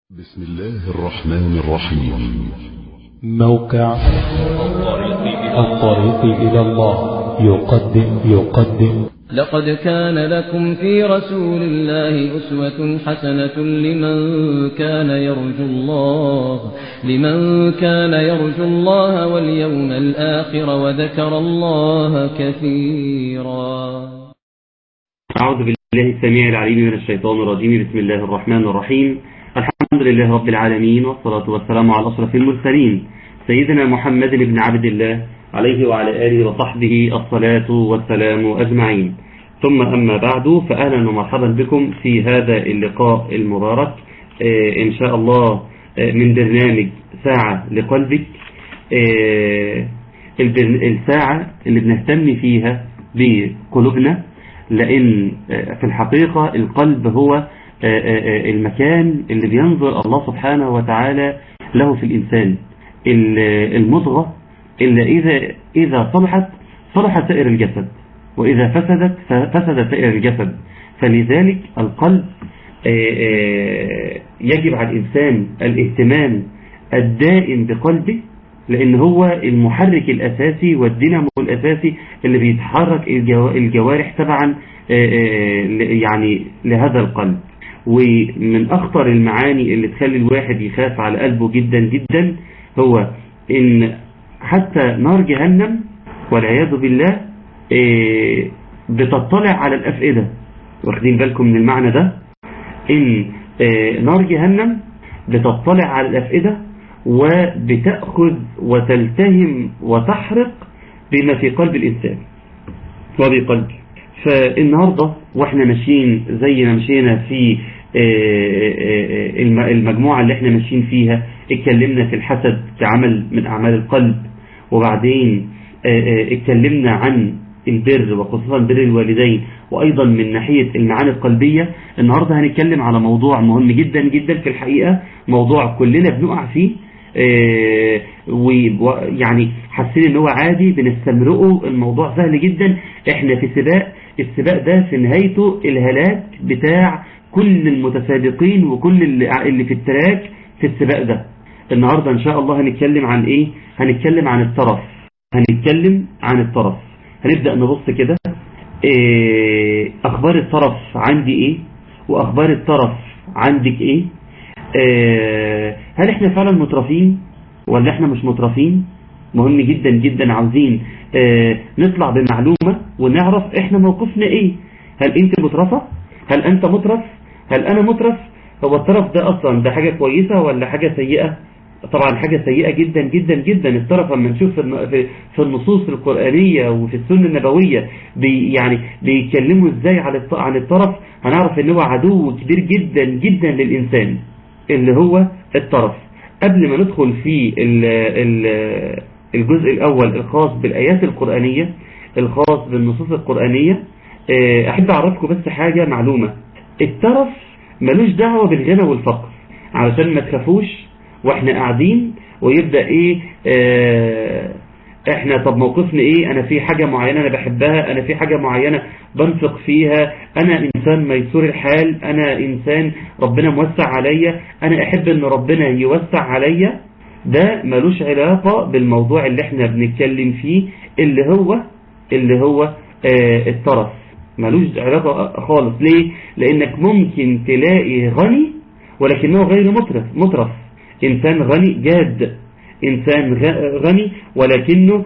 بسم الله الرحمن الرحيم موقع الطريق إلى الله يقدم يقدم لقد كان لكم في رسول الله أسوة حسنة لمن كان يرجو الله لمن كان يرجو الله واليوم الآخر وذكر الله كثيرا أعوذ بالله السميع العليم من الشيطان الرجيم بسم الله الرحمن الرحيم الحمد لله رب العالمين والصلاة والسلام على أشرف المرسلين سيدنا محمد بن عبد الله عليه وعلى آله وصحبه الصلاة والسلام أجمعين ثم أما بعد فأهلا ومرحبا بكم في هذا اللقاء المبارك آه إن شاء الله آه من برنامج ساعة لقلبك آه الساعة اللي بنهتم فيها بقلوبنا لأن في الحقيقة القلب هو المكان اللي بينظر الله سبحانه وتعالى له في الإنسان المضغة إلا إذا, إذا صلحت صلح سائر الجسد وإذا فسدت فسد سائر الجسد فلذلك القلب يجب على الإنسان الاهتمام الدائم بقلبه لأن هو المحرك الأساسي والدينامو الأساسي اللي بيتحرك الجوارح تبعا يعني لهذا القلب ومن أخطر المعاني اللي تخلي الواحد يخاف على قلبه جدا جدا هو إن حتى نار جهنم والعياذ بالله بتطلع على الأفئدة واخدين بالكم من المعنى ده إن نار جهنم بتطلع على الأفئدة وبتأخذ وتلتهم وتحرق بما في قلب الإنسان وفي قلبه فالنهاردة واحنا ماشيين زي ما مشينا في المجموعة اللي احنا ماشيين فيها اتكلمنا في الحسد كعمل من أعمال القلب وبعدين اتكلمنا عن البر وخصوصا بر الوالدين وأيضا من ناحية المعاني القلبية النهاردة هنتكلم على موضوع مهم جدا جدا في الحقيقة موضوع كلنا بنقع فيه ويعني حاسين ان هو عادي بنستمرقه الموضوع سهل جدا احنا في سباق السباق ده في نهايته الهلاك بتاع كل المتسابقين وكل اللي في التراك في السباق ده النهاردة ان شاء الله هنتكلم عن ايه هنتكلم عن الطرف هنتكلم عن الطرف هنبدأ نبص كده إيه اخبار الطرف عندي ايه واخبار الطرف عندك ايه إيه هل احنا فعلا مترفين ولا احنا مش مترفين مهم جدا جدا عاوزين إيه نطلع بمعلومة ونعرف احنا موقفنا ايه هل انت مترفة هل انت مترف هل انا مترف هو الطرف ده اصلا ده حاجة كويسة ولا حاجة سيئة طبعا حاجة سيئة جدا جدا جدا الطرف لما نشوف في النصوص القرآنية وفي السنة النبوية بي يعني بيتكلموا ازاي عن الطرف هنعرف ان هو عدو كبير جدا جدا للإنسان اللي هو الطرف قبل ما ندخل في ال ال الجزء الأول الخاص بالآيات القرآنية الخاص بالنصوص القرآنية أحب أعرفكم بس حاجة معلومة الطرف ملوش دعوة بالغنى والفقر علشان ما تخافوش واحنا قاعدين ويبدأ ايه اه احنا طب موقفنا ايه انا في حاجة معينة انا بحبها انا في حاجة معينة بنفق فيها انا انسان ميسور الحال انا انسان ربنا موسع عليا انا احب ان ربنا يوسع عليا ده ملوش علاقة بالموضوع اللي احنا بنتكلم فيه اللي هو اللي هو اه الطرف ملوش علاقة خالص ليه لانك ممكن تلاقي غني ولكنه غير مترف مترف إنسان غني جاد إنسان غني ولكنه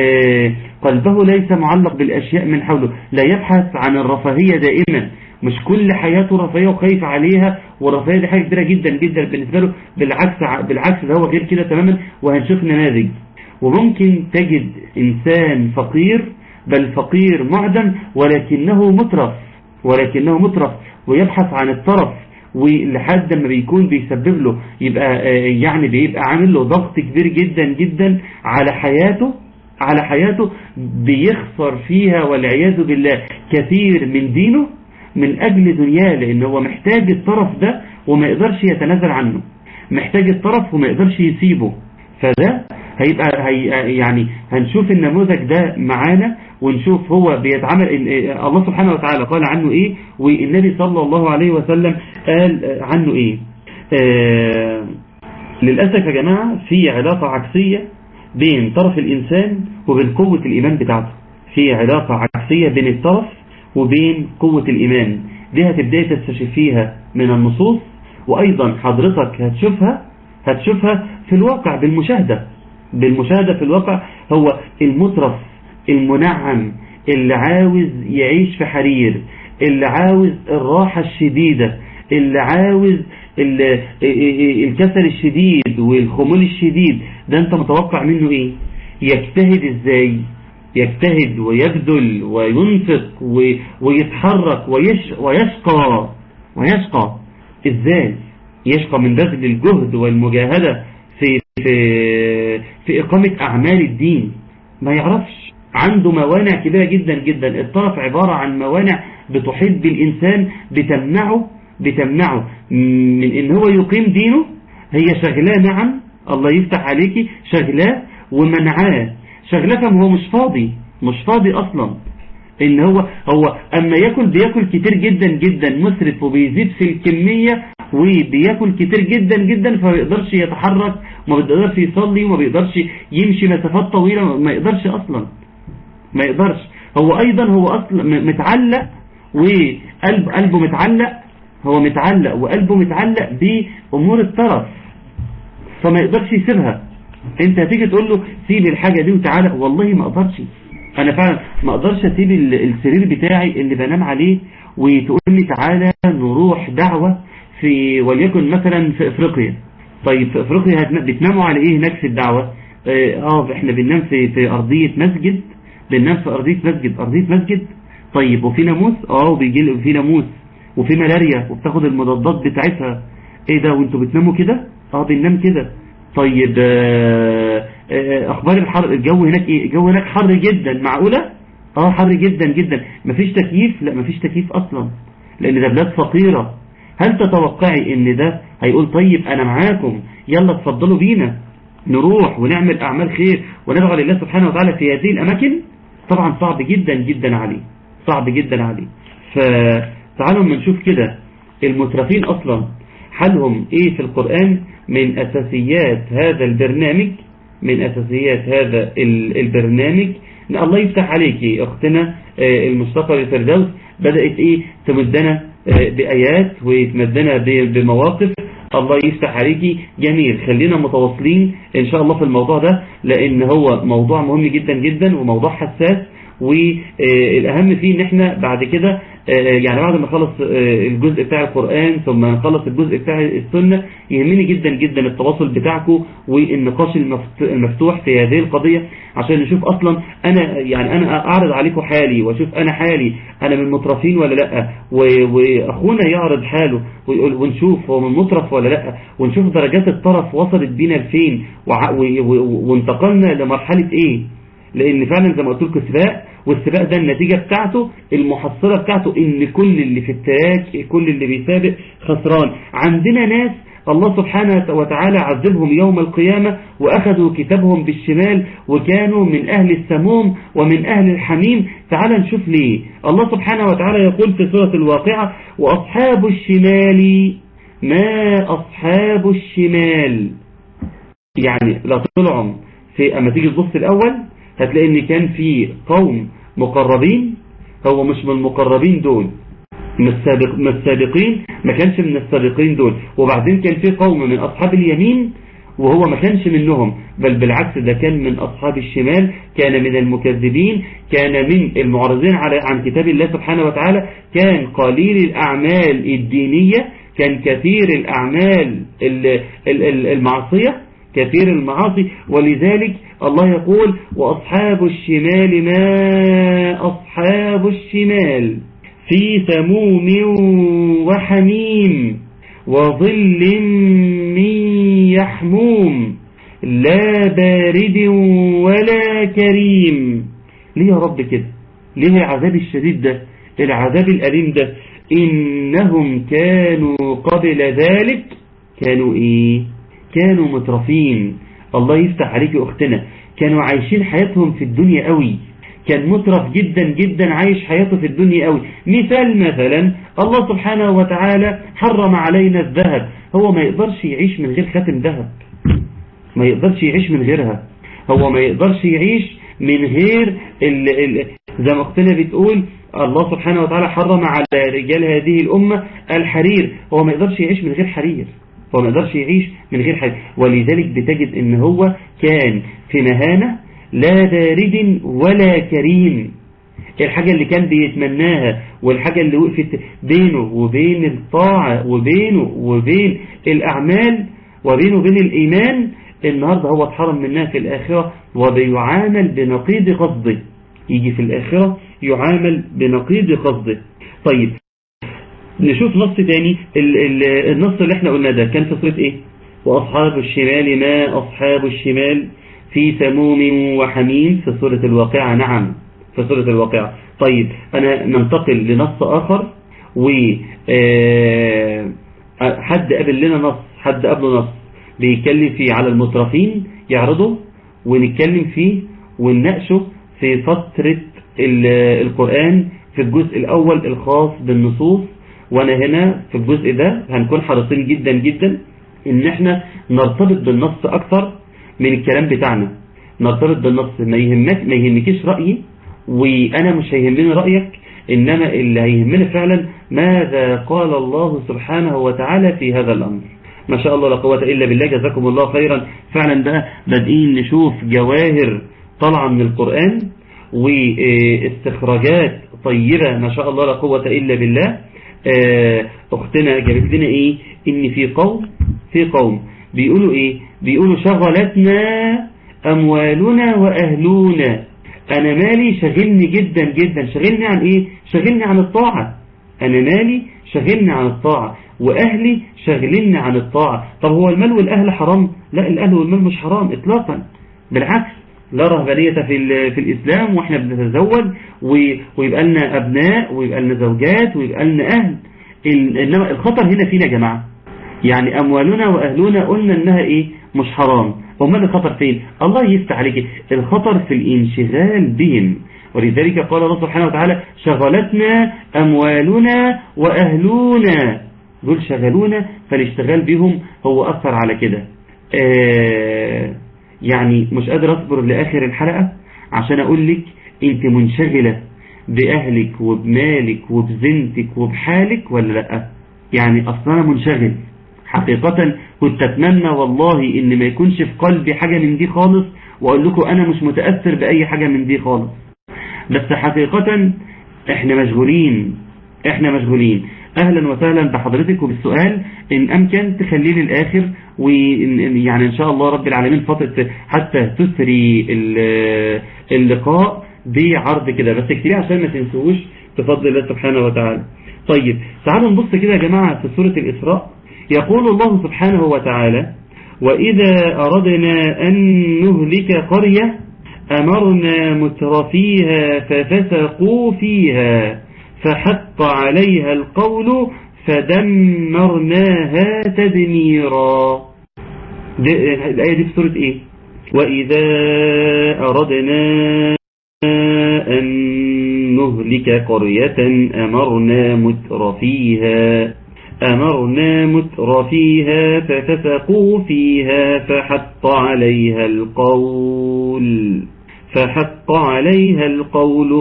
قلبه ليس معلق بالأشياء من حوله لا يبحث عن الرفاهية دائما مش كل حياته رفاهية وخايف عليها والرفاهية دي حاجة كبيرة جدا جدا بالنسبة له بالعكس بالعكس ده هو غير كده تماما وهنشوف نماذج وممكن تجد إنسان فقير بل فقير معدم ولكنه مترف ولكنه مترف ويبحث عن الطرف ولحد ما بيكون بيسبب له يبقى يعني بيبقى عامل له ضغط كبير جدا جدا على حياته على حياته بيخسر فيها والعياذ بالله كثير من دينه من أجل دنياه لأن هو محتاج الطرف ده وما يقدرش يتنازل عنه محتاج الطرف وما يقدرش يسيبه فده هيبقى هي يعني هنشوف النموذج ده معانا ونشوف هو بيتعامل الله سبحانه وتعالى قال عنه ايه والنبي صلى الله عليه وسلم قال عنه ايه آه للأسف يا جماعة في علاقة عكسية بين طرف الإنسان وبين قوة الإيمان بتاعته في علاقة عكسية بين الطرف وبين قوة الإيمان دي هتبدأي تستشفيها من النصوص وأيضا حضرتك هتشوفها هتشوفها في الواقع بالمشاهدة بالمشاهدة في الواقع هو المترف المنعم اللي عاوز يعيش في حرير اللي عاوز الراحة الشديدة اللي عاوز الكسل الشديد والخمول الشديد ده انت متوقع منه ايه يجتهد ازاي يجتهد ويبذل وينفق ويتحرك ويش ويشقى ويشقى ازاي يشقى من بذل الجهد والمجاهدة في في في إقامة أعمال الدين ما يعرفش عنده موانع كبيرة جدا جدا الطرف عبارة عن موانع بتحيط بالإنسان بتمنعه بتمنعه من ان هو يقيم دينه هي شغلاه نعم الله يفتح عليكي شغلاه ومنعاه شغلاه كم هو مش فاضي مش فاضي اصلا ان هو هو اما ياكل بياكل كتير جدا جدا مسرف وبيزيد في الكمية وبياكل كتير جدا جدا فما بيقدرش يتحرك وما بيقدرش يصلي وما بيقدرش يمشي مسافات طويلة ما يقدرش اصلا ما يقدرش هو ايضا هو اصلا متعلق وقلب قلبه متعلق هو متعلق وقلبه متعلق بأمور الطرف فما يقدرش يسيبها انت هتيجي تقول له سيب الحاجة دي وتعالى والله ما اقدرش انا فعلا ما اقدرش اسيب السرير بتاعي اللي بنام عليه وتقول لي تعالى نروح دعوة في وليكن مثلا في افريقيا طيب في افريقيا بتناموا على ايه هناك في الدعوة اه احنا بننام في, في ارضية مسجد بننام في ارضية مسجد ارضية مسجد طيب وفي ناموس اه وبيجي في ناموس وفي ملاريا وبتاخد المضادات بتاعتها ايه ده وانتوا بتناموا كده اه بننام كده طيب آه آه اخبار الحر الجو هناك ايه الجو هناك حر جدا معقولة اه حر جدا جدا مفيش تكييف لا مفيش تكييف اصلا لان ده بلاد فقيرة هل تتوقعي ان ده هيقول طيب انا معاكم يلا اتفضلوا بينا نروح ونعمل اعمال خير وندعو لله سبحانه وتعالى في هذه الاماكن طبعا صعب جدا جدا عليه صعب جدا عليه فتعالوا ما نشوف كده المترفين اصلا حالهم ايه في القرآن من اساسيات هذا البرنامج من اساسيات هذا البرنامج الله يفتح عليكي اختنا المصطفى الفردوس بدأت ايه تمدنا بآيات وتمدنا بمواقف الله يفتح عليكي جميل خلينا متواصلين ان شاء الله في الموضوع ده لان هو موضوع مهم جدا جدا وموضوع حساس والاهم فيه ان احنا بعد كده يعني بعد ما نخلص الجزء بتاع القرآن ثم نخلص الجزء بتاع السنة يهمني جدا جدا التواصل بتاعكم والنقاش المفتوح في هذه القضية عشان نشوف اصلا انا يعني انا اعرض عليكم حالي واشوف انا حالي انا من مترفين ولا لا واخونا يعرض حاله ويقول ونشوف هو من مترف ولا لا ونشوف درجات الطرف وصلت بينا لفين وانتقلنا لمرحلة ايه لان فعلا زي ما قلت لكم سباق والسباق ده النتيجة بتاعته المحصلة بتاعته ان كل اللي في التراك كل اللي بيسابق خسران عندنا ناس الله سبحانه وتعالى عذبهم يوم القيامة وأخذوا كتابهم بالشمال وكانوا من أهل السموم ومن أهل الحميم تعال نشوف ليه الله سبحانه وتعالى يقول في سورة الواقعة وأصحاب الشمال ما أصحاب الشمال يعني لا طلعوا في أما تيجي تبص الأول هتلاقي ان كان في قوم مقربين هو مش من المقربين دول من السابق من السابقين ما كانش من السابقين دول وبعدين كان في قوم من أصحاب اليمين وهو ما كانش منهم بل بالعكس ده كان من أصحاب الشمال كان من المكذبين كان من المعرضين على عن كتاب الله سبحانه وتعالى كان قليل الأعمال الدينية كان كثير الأعمال المعصية كثير المعاصي ولذلك الله يقول وأصحاب الشمال ما أصحاب الشمال في سموم وحميم وظل من يحموم لا بارد ولا كريم ليه يا رب كده ليه العذاب الشديد ده العذاب الأليم ده إنهم كانوا قبل ذلك كانوا إيه كانوا مترفين الله يفتح عليك أختنا كانوا عايشين حياتهم في الدنيا قوي كان مترف جدا جدا عايش حياته في الدنيا قوي مثال مثلا الله سبحانه وتعالى حرم علينا الذهب هو ما يقدرش يعيش من غير خاتم ذهب ما يقدرش يعيش من غيرها هو ما يقدرش يعيش من غير ال ال زي ما اختنا بتقول الله سبحانه وتعالى حرم على رجال هذه الأمة الحرير هو ما يقدرش يعيش من غير حرير هو ما يقدرش يعيش من غير حرير ولذلك بتجد ان هو كان في مهانة لا بارد ولا كريم الحاجة اللي كان بيتمناها والحاجة اللي وقفت بينه وبين الطاعة وبينه وبين الأعمال وبينه وبين الإيمان النهاردة هو اتحرم منها في الآخرة وبيعامل بنقيض قصده يجي في الآخرة يعامل بنقيض قصده طيب نشوف نص تاني ال ال النص اللي احنا قلنا ده كان في صورة ايه وأصحاب الشمال ما أصحاب الشمال في سموم وحميم في سورة الواقعة نعم في سورة الواقعة طيب أنا ننتقل لنص آخر و حد قبل لنا نص حد قبله نص بيتكلم فيه على المترفين يعرضه ونتكلم فيه ونناقشه في فترة القرآن في الجزء الأول الخاص بالنصوص وانا هنا في الجزء ده هنكون حريصين جدا جدا ان احنا نرتبط بالنص اكثر من الكلام بتاعنا نرتبط بالنص ما يهمك ما يهمكيش رأيي وانا مش هيهمني رأيك انما اللي هيهمني فعلا ماذا قال الله سبحانه وتعالى في هذا الامر ما شاء الله لا قوة الا بالله جزاكم الله خيرا فعلا ده بادئين نشوف جواهر طالعة من القرآن واستخراجات طيبة ما شاء الله لا قوة الا بالله اختنا جابت لنا ايه ان في قوم في قوم بيقولوا ايه بيقولوا شغلتنا اموالنا واهلنا انا مالي شغلني جدا جدا شغلني عن ايه شغلني عن الطاعة انا مالي شغلني عن الطاعة واهلي شغلني عن الطاعة طب هو المال والاهل حرام لا الاهل والمال مش حرام اطلاقا بالعكس لا رهبانية في, في الإسلام وإحنا بنتزوج ويبقى لنا أبناء ويبقى لنا زوجات ويبقى لنا أهل إنما الخطر هنا فينا يا جماعة يعني أموالنا وأهلنا قلنا إنها إيه مش حرام وما الخطر فين الله يفتح عليك الخطر في الانشغال بهم ولذلك قال الله سبحانه وتعالى شغلتنا أموالنا وأهلنا دول شغلونا فالاشتغال بهم هو أثر على كده آه يعني مش قادر أصبر لآخر الحلقة عشان أقول لك أنت منشغلة بأهلك وبمالك وبزنتك وبحالك ولا لأ يعني أصلا أنا منشغل حقيقة كنت أتمنى والله إن ما يكونش في قلبي حاجة من دي خالص وأقول لكم أنا مش متأثر بأي حاجة من دي خالص بس حقيقة إحنا مشغولين إحنا مشغولين أهلا وسهلا بحضرتك وبالسؤال إن أمكن تخليه للآخر ويعني إن شاء الله رب العالمين فترة حتى تسري اللقاء بعرض كده بس كتير عشان ما تنسوش بفضل الله سبحانه وتعالى طيب تعالوا نبص كده يا جماعة في سورة الإسراء يقول الله سبحانه وتعالى وإذا أردنا أن نهلك قرية أمرنا مترفيها ففسقوا فيها فحق عليها القول فدمرناها تدميرا الآية دي في سورة إيه وإذا أردنا أن نهلك قرية أمرنا مترفيها أمرنا مترفيها ففسقوا فيها فحق عليها القول فحق عليها القول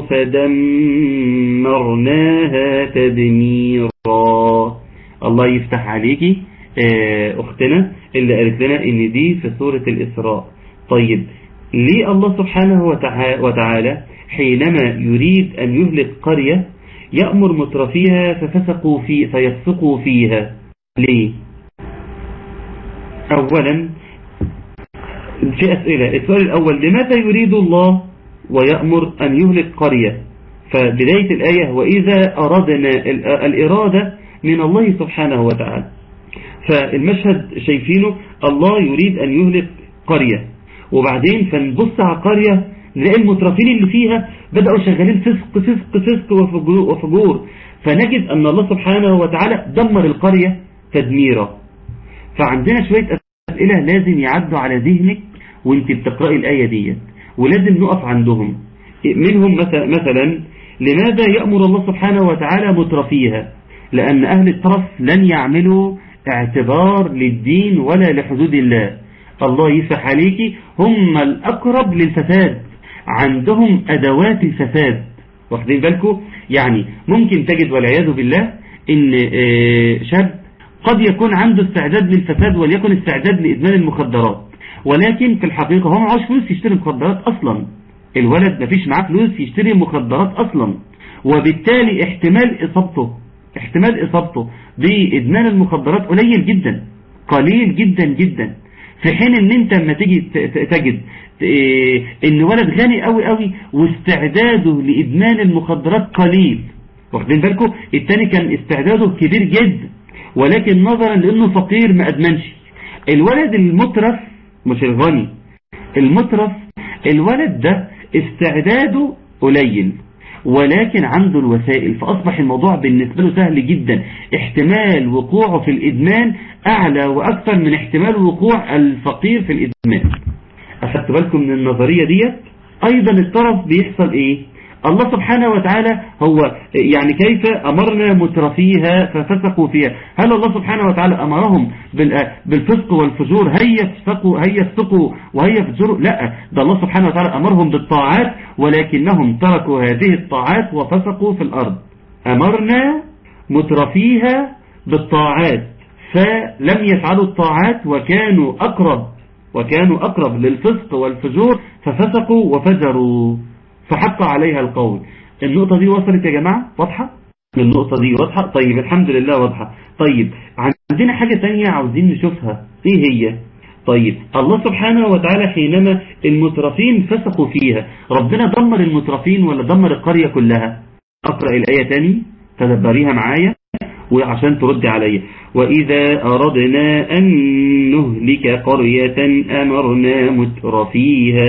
فدمرناها تدميرا الله يفتح عليكي أختنا اللي قالت لنا إن دي في سورة الإسراء طيب ليه الله سبحانه وتعالى حينما يريد أن يهلك قرية يأمر مترفيها ففسقوا في فيفسقوا فيها ليه أولا في أسئلة السؤال الأول لماذا يريد الله ويأمر أن يهلك قرية فبداية الآية وإذا أردنا الإرادة من الله سبحانه وتعالى فالمشهد شايفينه الله يريد أن يهلك قرية وبعدين فنبص على قرية نلاقي المترفين اللي فيها بدأوا شغالين فسق فسق فسق وفجور فنجد أن الله سبحانه وتعالى دمر القرية تدميرا فعندنا شوية أسئلة لازم يعدوا على ذهنك وانت بتقرأي الآية دي ولازم نقف عندهم منهم مثلا لماذا يأمر الله سبحانه وتعالى مترفيها لأن أهل الطرف لن يعملوا اعتبار للدين ولا لحدود الله الله يسح عليك هم الأقرب للفساد عندهم أدوات الفساد واخدين بالكم يعني ممكن تجد والعياذ بالله ان شاب قد يكون عنده استعداد للفساد وليكن استعداد لإدمان المخدرات ولكن في الحقيقة هو معهوش فلوس يشتري مخدرات أصلا الولد مفيش معاه فلوس يشتري مخدرات أصلا وبالتالي احتمال إصابته احتمال إصابته بإدمان المخدرات قليل جدا قليل جدا جدا في حين ان انت لما تيجي تجد ان ولد غني قوي قوي واستعداده لإدمان المخدرات قليل واخدين بالكم التاني كان استعداده كبير جدا ولكن نظرا لانه فقير ما ادمنش الولد المترف مش الغني المترف الولد ده استعداده قليل ولكن عنده الوسائل فأصبح الموضوع بالنسبة له سهل جدا احتمال وقوعه في الإدمان أعلى وأكثر من احتمال وقوع الفقير في الإدمان أخذت بالكم من النظرية ديت أيضا الطرف بيحصل إيه الله سبحانه وتعالى هو يعني كيف أمرنا مترفيها ففسقوا فيها هل الله سبحانه وتعالى أمرهم بالفسق والفجور هيا فسقوا هيا فسقوا وهيا فجروا لا ده الله سبحانه وتعالى أمرهم بالطاعات ولكنهم تركوا هذه الطاعات وفسقوا في الأرض أمرنا مترفيها بالطاعات فلم يفعلوا الطاعات وكانوا أقرب وكانوا أقرب للفسق والفجور ففسقوا وفجروا فحق عليها القول النقطة دي وصلت يا جماعة واضحة النقطة دي واضحة طيب الحمد لله واضحة طيب عندنا حاجة تانية عاوزين نشوفها ايه هي طيب الله سبحانه وتعالى حينما المترفين فسقوا فيها ربنا دمر المترفين ولا دمر القرية كلها اقرأ الآية تاني تدبريها معايا وعشان ترد عليا وإذا أردنا أن نهلك قرية أمرنا مترفيها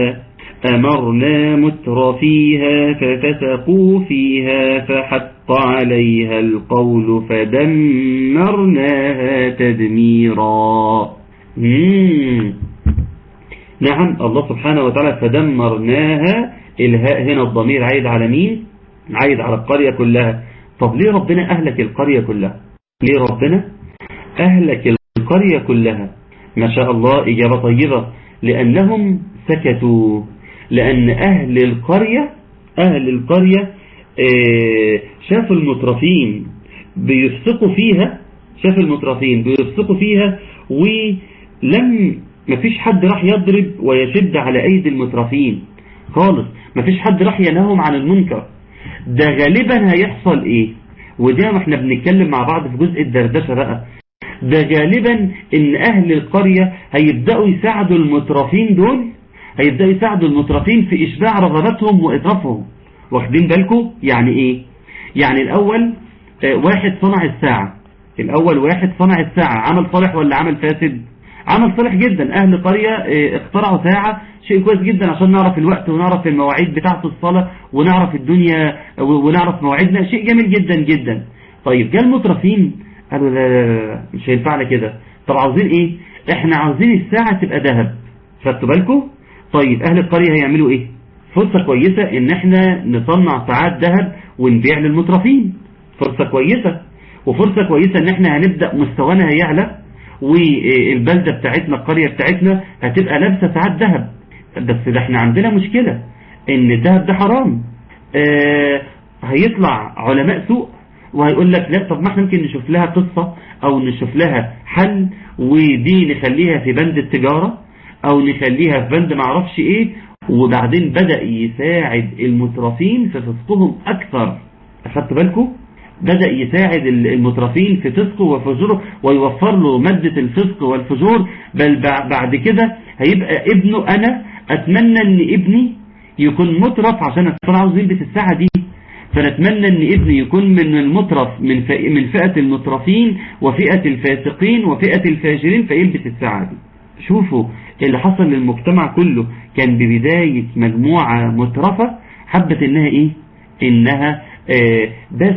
أمرنا مترفيها ففسقوا فيها فحق عليها القول فدمرناها تدميرا مم. نعم الله سبحانه وتعالى فدمرناها الهاء هنا الضمير عايد على مين عايد على القرية كلها طب ليه ربنا أهلك القرية كلها ليه ربنا أهلك القرية كلها ما شاء الله إجابة طيبة لأنهم سكتوا لأن أهل القرية أهل القرية شافوا المترفين بيفسقوا فيها شاف المترفين بيفسقوا فيها ولم مفيش حد راح يضرب ويشد على أيدي المترفين خالص مفيش حد راح ينههم عن المنكر ده غالبا هيحصل ايه وده ما احنا بنتكلم مع بعض في جزء الدردشة بقى ده غالبا ان اهل القرية هيبدأوا يساعدوا المترفين دول هيبدأوا يساعدوا المترفين في اشباع رغباتهم وإطرافهم واخدين بالكم يعني ايه يعني الاول اه واحد صنع الساعة الاول واحد صنع الساعة عمل صالح ولا عمل فاسد عمل صالح جدا اهل قرية اه اخترعوا ساعة شيء كويس جدا عشان نعرف الوقت ونعرف المواعيد بتاعة الصلاة ونعرف الدنيا ونعرف مواعيدنا شيء جميل جدا جدا طيب جاء المترفين قالوا لا لا لا مش هينفعنا كده طب عاوزين ايه احنا عاوزين الساعة تبقى ذهب خدتوا بالكم طيب اهل القرية هيعملوا ايه فرصة كويسة ان احنا نصنع ساعات ذهب ونبيع للمترفين فرصة كويسة وفرصة كويسة ان احنا هنبدأ مستوانا هيعلى والبلدة بتاعتنا القرية بتاعتنا هتبقى لابسة ساعات ذهب بس ده احنا عندنا مشكلة ان الذهب ده حرام اه هيطلع علماء سوق وهيقول لك لا طب ما احنا ممكن نشوف لها قصة او نشوف لها حل ودي نخليها في بند التجارة او نخليها في بند معرفش ايه وبعدين بدأ يساعد المترفين في فسقهم اكثر اخدت بالكم بدأ يساعد المترفين في فسقه وفجوره ويوفر له مادة الفسق والفجور بل بعد كده هيبقى ابنه انا اتمنى ان ابني يكون مترف عشان انا عاوز يلبس الساعة دي فنتمنى ان ابني يكون من المترف من من فئة المترفين وفئة الفاسقين وفئة الفاجرين فيلبس الساعة دي شوفوا اللي حصل للمجتمع كله كان ببداية مجموعة مترفة حبت انها ايه انها آه بس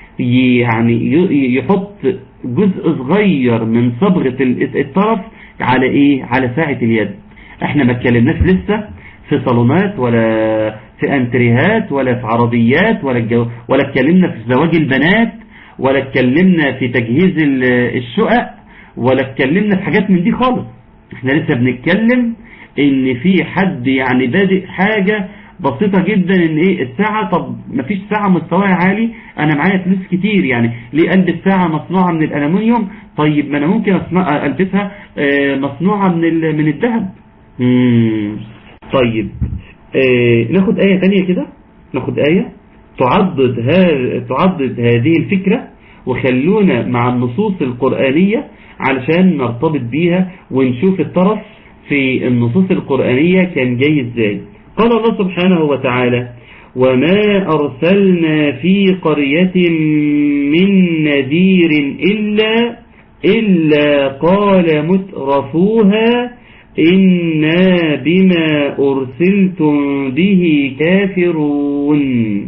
يعني يحط جزء صغير من صبغة الطرف على ايه على ساعة اليد احنا ما اتكلمناش لسه في صالونات ولا في انتريهات ولا في عربيات ولا الجو ولا اتكلمنا في زواج البنات ولا اتكلمنا في تجهيز الشقق ولا اتكلمنا في حاجات من دي خالص احنا لسه بنتكلم ان في حد يعني بادئ حاجة بسيطة جدا ان ايه الساعة طب مفيش ساعة مستواها عالي انا معايا فلوس كتير يعني ليه البس ساعة مصنوعة من الالومنيوم طيب ما انا ممكن أصنع البسها مصنوعة من من الذهب طيب اه ناخد آية تانية كده ناخد آية تعضد, ها تعضد هذه الفكرة وخلونا مع النصوص القرآنية علشان نرتبط بيها ونشوف الطرف في النصوص القرآنية كان جاي ازاي قال الله سبحانه وتعالى وما أرسلنا في قرية من نذير إلا إلا قال مترفوها إنا بما أرسلتم به كافرون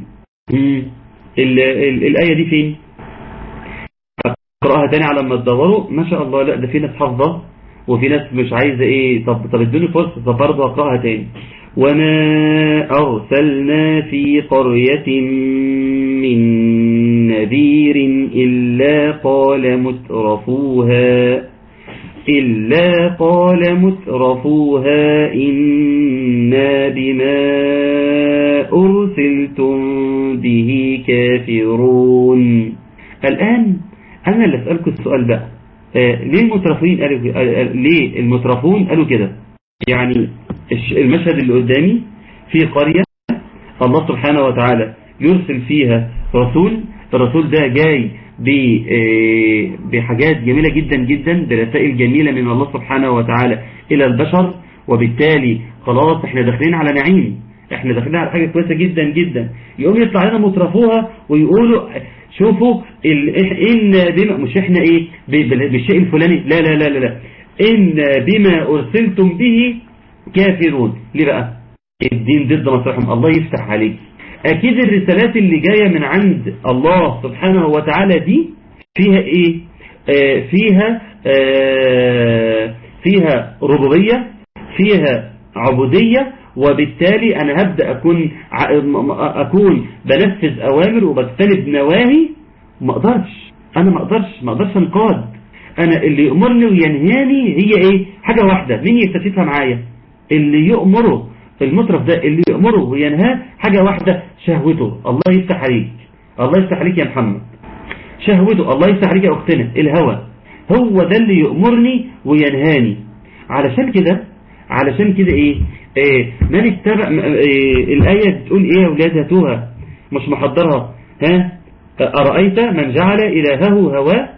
ال ال الآية دي فين اقرأها تاني على ما تدوروا ما شاء الله لا ده في ناس حافظة وفي ناس مش عايزة ايه طب طب ادوني فرصة طب برضه اقرأها تاني وما أرسلنا في قرية من نذير إلا قال مترفوها إلا قال مترفوها إنا بما أرسلتم به كافرون الآن أنا اللي أسألكم السؤال بقى آه ليه المترفين قالوا آه ليه المترفون قالوا كده يعني المشهد اللي قدامي في قرية الله سبحانه وتعالى يرسل فيها رسول الرسول ده جاي بحاجات جميلة جدا جدا برسائل جميلة من الله سبحانه وتعالى إلى البشر وبالتالي خلاص احنا داخلين على نعيم احنا داخلين على حاجة كويسة جدا جدا يقوم يطلع لنا مترفوها ويقولوا شوفوا إن بما مش احنا ايه بالشيء الفلاني لا لا لا لا, لا إن بما أرسلتم به كافرون ليه بقى الدين ضد مصالحهم الله يفتح عليك اكيد الرسالات اللي جاية من عند الله سبحانه وتعالى دي فيها ايه آه فيها آه فيها ربوبية فيها عبودية وبالتالي انا هبدأ اكون اكون بنفذ اوامر وبجتنب نواهي ما اقدرش انا ما اقدرش ما اقدرش انقاد انا اللي يأمرني وينهاني هي ايه حاجة واحدة مين يستفيدها معايا اللي يأمره المطرف ده اللي يأمره وينهاه حاجة واحدة شهوته الله يفتح عليك الله يفتح عليك يا محمد شهوته الله يفتح عليك يا أختنا الهوى هو ده اللي يأمرني وينهاني علشان كده علشان كده ايه, إيه من اتبع إيه الآية بتقول ايه يا ولاد هاتوها مش محضرها ها أرأيت من جعل إلهه هواه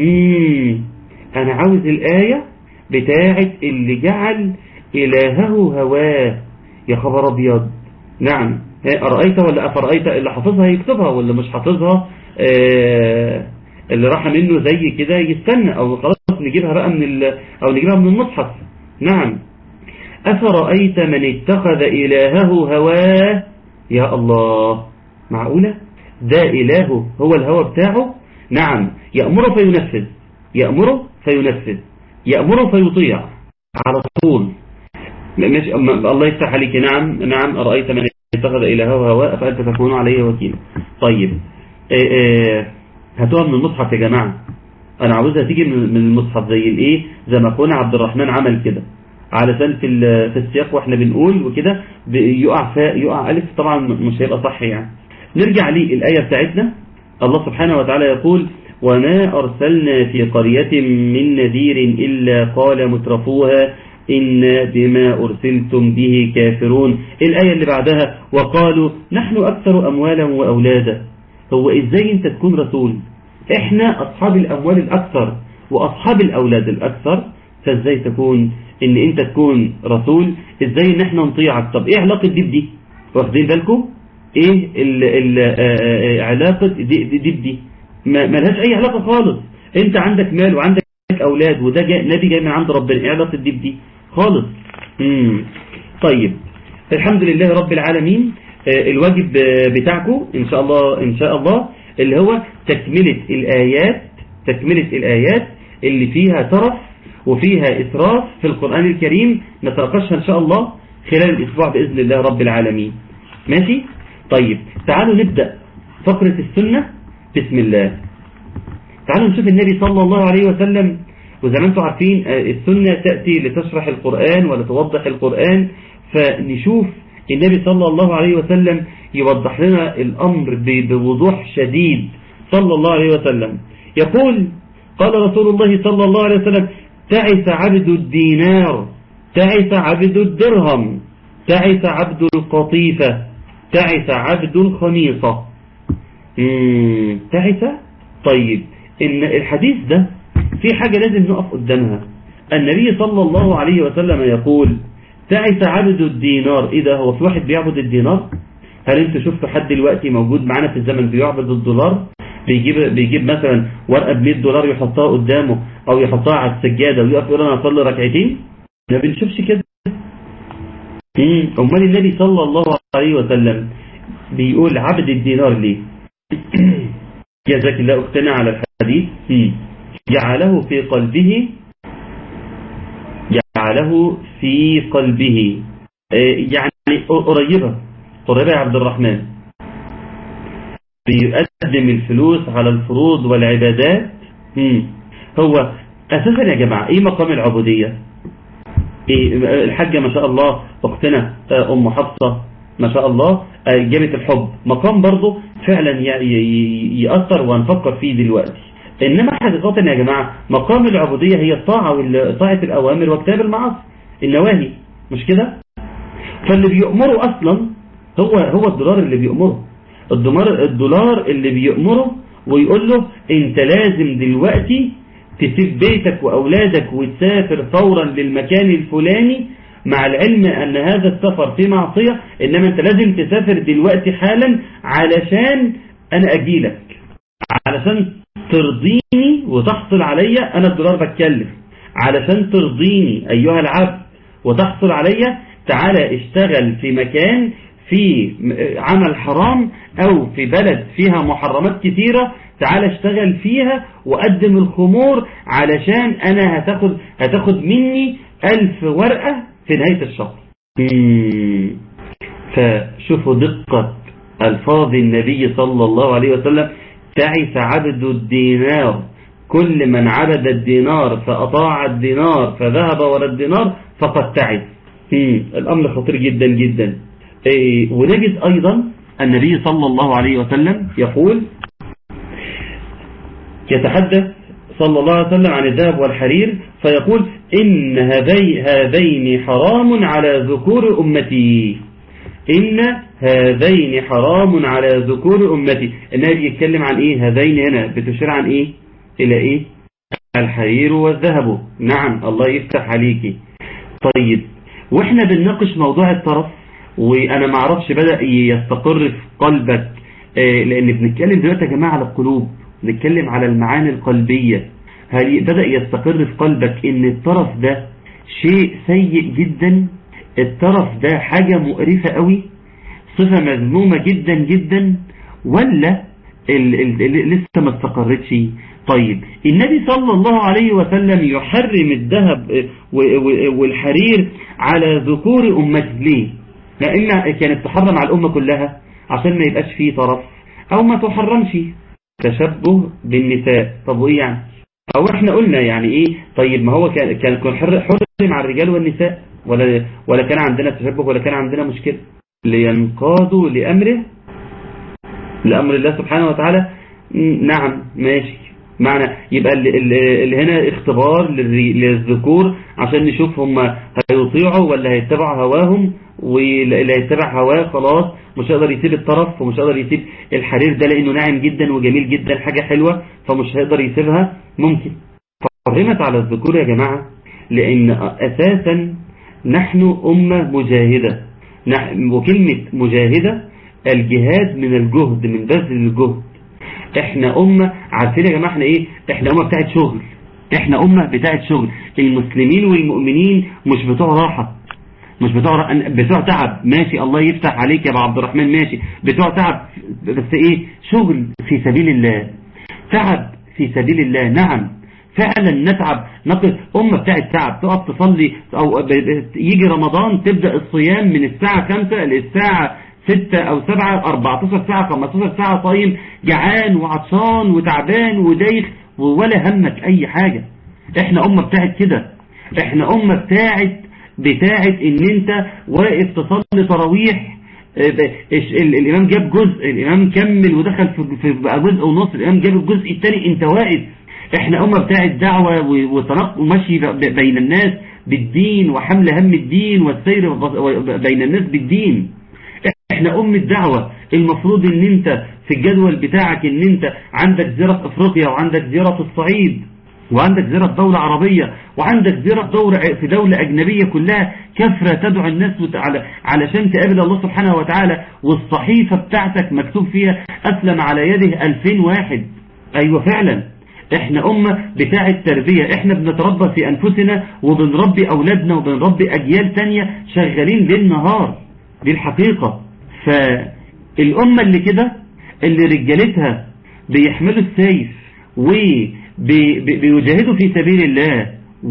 مم. أنا عاوز الآية بتاعت اللي جعل إلهه هواه يا خبر أبيض نعم أرأيت ولا أفرأيت اللي حافظها يكتبها ولا مش حافظها آه اللي راح منه زي كده يستنى أو خلاص نجيبها بقى من أو نجيبها من المصحف نعم أفرأيت من اتخذ إلهه هواه يا الله معقولة ده إلهه هو الهوى بتاعه نعم يأمره فينفذ يأمره فينفذ يأمره فيطيع على طول مش الله يفتح عليك نعم نعم أرأيت من اتخذ إلهه هواء فأنت تكون عليه وكيلا طيب إيه إيه هاتوها من المصحف يا جماعة أنا عاوزها تيجي من المصحف زي الإيه زي ما أخونا عبد الرحمن عمل كده علشان في في السياق واحنا بنقول وكده يقع فاء يقع ألف طبعا مش هيبقى صح يعني نرجع لي الآية بتاعتنا الله سبحانه وتعالى يقول وما أرسلنا في قرية من نذير إلا قال مترفوها إنا بما أرسلتم به كافرون الآية اللي بعدها وقالوا نحن أكثر أموالا وأولادا هو إزاي أنت تكون رسول إحنا أصحاب الأموال الأكثر وأصحاب الأولاد الأكثر فإزاي تكون إن أنت تكون رسول إزاي إن إحنا نطيعك طب إيه علاقة دي بدي واخدين بالكم إيه ال ال علاقة دي, دي, دي بدي ما لهاش أي علاقة خالص أنت عندك مال وعندك أولاد وده جاي نبي جاي من عند ربنا إيه علاقة دي بدي خالص مم. طيب الحمد لله رب العالمين الواجب بتاعكم إن شاء الله إن شاء الله اللي هو تكملة الآيات تكملة الآيات اللي فيها ترف وفيها إسراف في القرآن الكريم نتناقشها إن شاء الله خلال الأسبوع بإذن الله رب العالمين ماشي طيب تعالوا نبدأ فقرة السنة بسم الله تعالوا نشوف النبي صلى الله عليه وسلم وزي ما انتم عارفين السنة تأتي لتشرح القرآن ولتوضح القرآن فنشوف النبي صلى الله عليه وسلم يوضح لنا الأمر بوضوح شديد صلى الله عليه وسلم يقول قال رسول الله صلى الله عليه وسلم تعس عبد الدينار تعس عبد الدرهم تعس عبد القطيفة تعس عبد الخميصة تعس طيب إن الحديث ده في حاجة لازم نقف قدامها النبي صلى الله عليه وسلم يقول تعس عبد الدينار إذا هو في واحد بيعبد الدينار هل انت شفتوا حد دلوقتي موجود معانا في الزمن بيعبد الدولار بيجيب بيجيب مثلا ورقه ب 100 دولار يحطها قدامه او يحطها على السجاده ويقف يقول انا اصلي ركعتين ما بنشوفش كده امال النبي صلى الله عليه وسلم بيقول عبد الدينار ليه جزاك الله اختنا على الحديث جعله في قلبه جعله في قلبه يعني قريبة قريبة يا عبد الرحمن بيقدم الفلوس على الفروض والعبادات هو أساسا يا جماعة إيه مقام العبودية إيه الحاجة ما شاء الله أختنا أم حفصة ما شاء الله جابت الحب مقام برضه فعلا يأثر وهنفكر فيه دلوقتي إنما حقيقة يا جماعة مقام العبودية هي الطاعة وطاعة الأوامر واجتناب المعاصي النواهي مش كده فاللي بيأمره أصلا هو هو الدولار اللي بيأمره الدولار الدولار اللي بيأمره ويقول له انت لازم دلوقتي تسيب بيتك وأولادك وتسافر فورا للمكان الفلاني مع العلم أن هذا السفر في معصية إنما أنت لازم تسافر دلوقتي حالا علشان أنا أجيلك علشان ترضيني وتحصل عليا أنا الدولار بتكلف علشان ترضيني أيها العبد وتحصل عليا تعالى اشتغل في مكان في عمل حرام أو في بلد فيها محرمات كثيرة تعالى اشتغل فيها وقدم الخمور علشان أنا هتاخد, هتاخد مني ألف ورقة في نهاية الشهر فشوفوا دقة ألفاظ النبي صلى الله عليه وسلم تعس عبد الدينار كل من عبد الدينار فأطاع الدينار فذهب ولا الدينار فقد تعس الأمر خطير جدا جدا ونجد أيضا النبي صلى الله عليه وسلم يقول يتحدث صلى الله عليه وسلم عن الذهب والحرير فيقول إن هذين حرام على ذكور أمتي إن هذين حرام على ذكور أمتي النبي يتكلم عن إيه هذين هنا بتشير عن إيه إلى إيه الحرير والذهب نعم الله يفتح عليك طيب وإحنا بنناقش موضوع الطرف وأنا ما اعرفش بدأ يستقر في قلبك لأن بنتكلم دلوقتي يا جماعة على القلوب نتكلم على المعاني القلبية هل بدأ يستقر في قلبك ان الطرف ده شيء سيء جدا الطرف ده حاجة مقرفة قوي صفة مذمومة جدا جدا ولا ال ال ال لسه ما استقرتش طيب النبي صلى الله عليه وسلم يحرم الذهب والحرير على ذكور أمته ليه لأن كانت تحرم على الأمة كلها عشان ما يبقاش فيه طرف أو ما تحرمش تشبه بالنساء طب وإيه يعني أو إحنا قلنا يعني إيه طيب ما هو كان كان حرم على الرجال والنساء ولا ولا كان عندنا تشبه ولا كان عندنا مشكلة لينقادوا لأمره لأمر الله سبحانه وتعالى نعم ماشي معنى يبقى اللي هنا اختبار للذكور عشان نشوف هم هيطيعوا ولا هيتبعوا هواهم واللي هيتبع هواه خلاص مش هيقدر يسيب الطرف ومش هيقدر يسيب الحرير ده لانه ناعم جدا وجميل جدا حاجة حلوة فمش هيقدر يسيبها ممكن فحرمت على الذكور يا جماعة لان اساسا نحن امة مجاهدة وكلمة مجاهدة الجهاد من الجهد من بذل الجهد احنا امة عارفين يا جماعة احنا ايه احنا امة بتاعت شغل احنا امة بتاعت شغل المسلمين والمؤمنين مش بتوع راحة مش بتوع بتوع تعب ماشي الله يفتح عليك يا ابو عبد الرحمن ماشي بتوع تعب بس ايه شغل في سبيل الله تعب في سبيل الله نعم فعلا نتعب نقف أمة بتاعت تعب تقف تصلي أو يجي رمضان تبدأ الصيام من الساعة 5 للساعة 6 أو 7 14 ساعة 15 ساعة صايم جعان وعطشان وتعبان ودايخ ولا همك اي حاجة احنا امة بتاعت كده احنا امة بتاعت بتاعت ان انت واقف تصلي تراويح الامام جاب جزء الامام كمل ودخل في بقى جزء ونص الامام جاب الجزء الثاني انت واقف احنا امة بتاعت دعوة وتنقل ومشي بين الناس بالدين وحمل هم الدين والسير بين الناس بالدين احنا ام الدعوة المفروض ان انت في الجدول بتاعك ان انت عندك زيارة افريقيا وعندك زيارة الصعيد وعندك زيارة دولة عربية وعندك زيارة دولة في دولة أجنبية كلها كثرة تدعو الناس على علشان تقابل الله سبحانه وتعالى والصحيفة بتاعتك مكتوب فيها أسلم على يده ألفين واحد أيوة فعلا احنا أمة بتاع التربية احنا بنتربى في أنفسنا وبنربي أولادنا وبنربي أجيال تانية شغالين ليل نهار دي الحقيقة فالأمة اللي كده اللي رجالتها بيحملوا السيف وبيجاهدوا في سبيل الله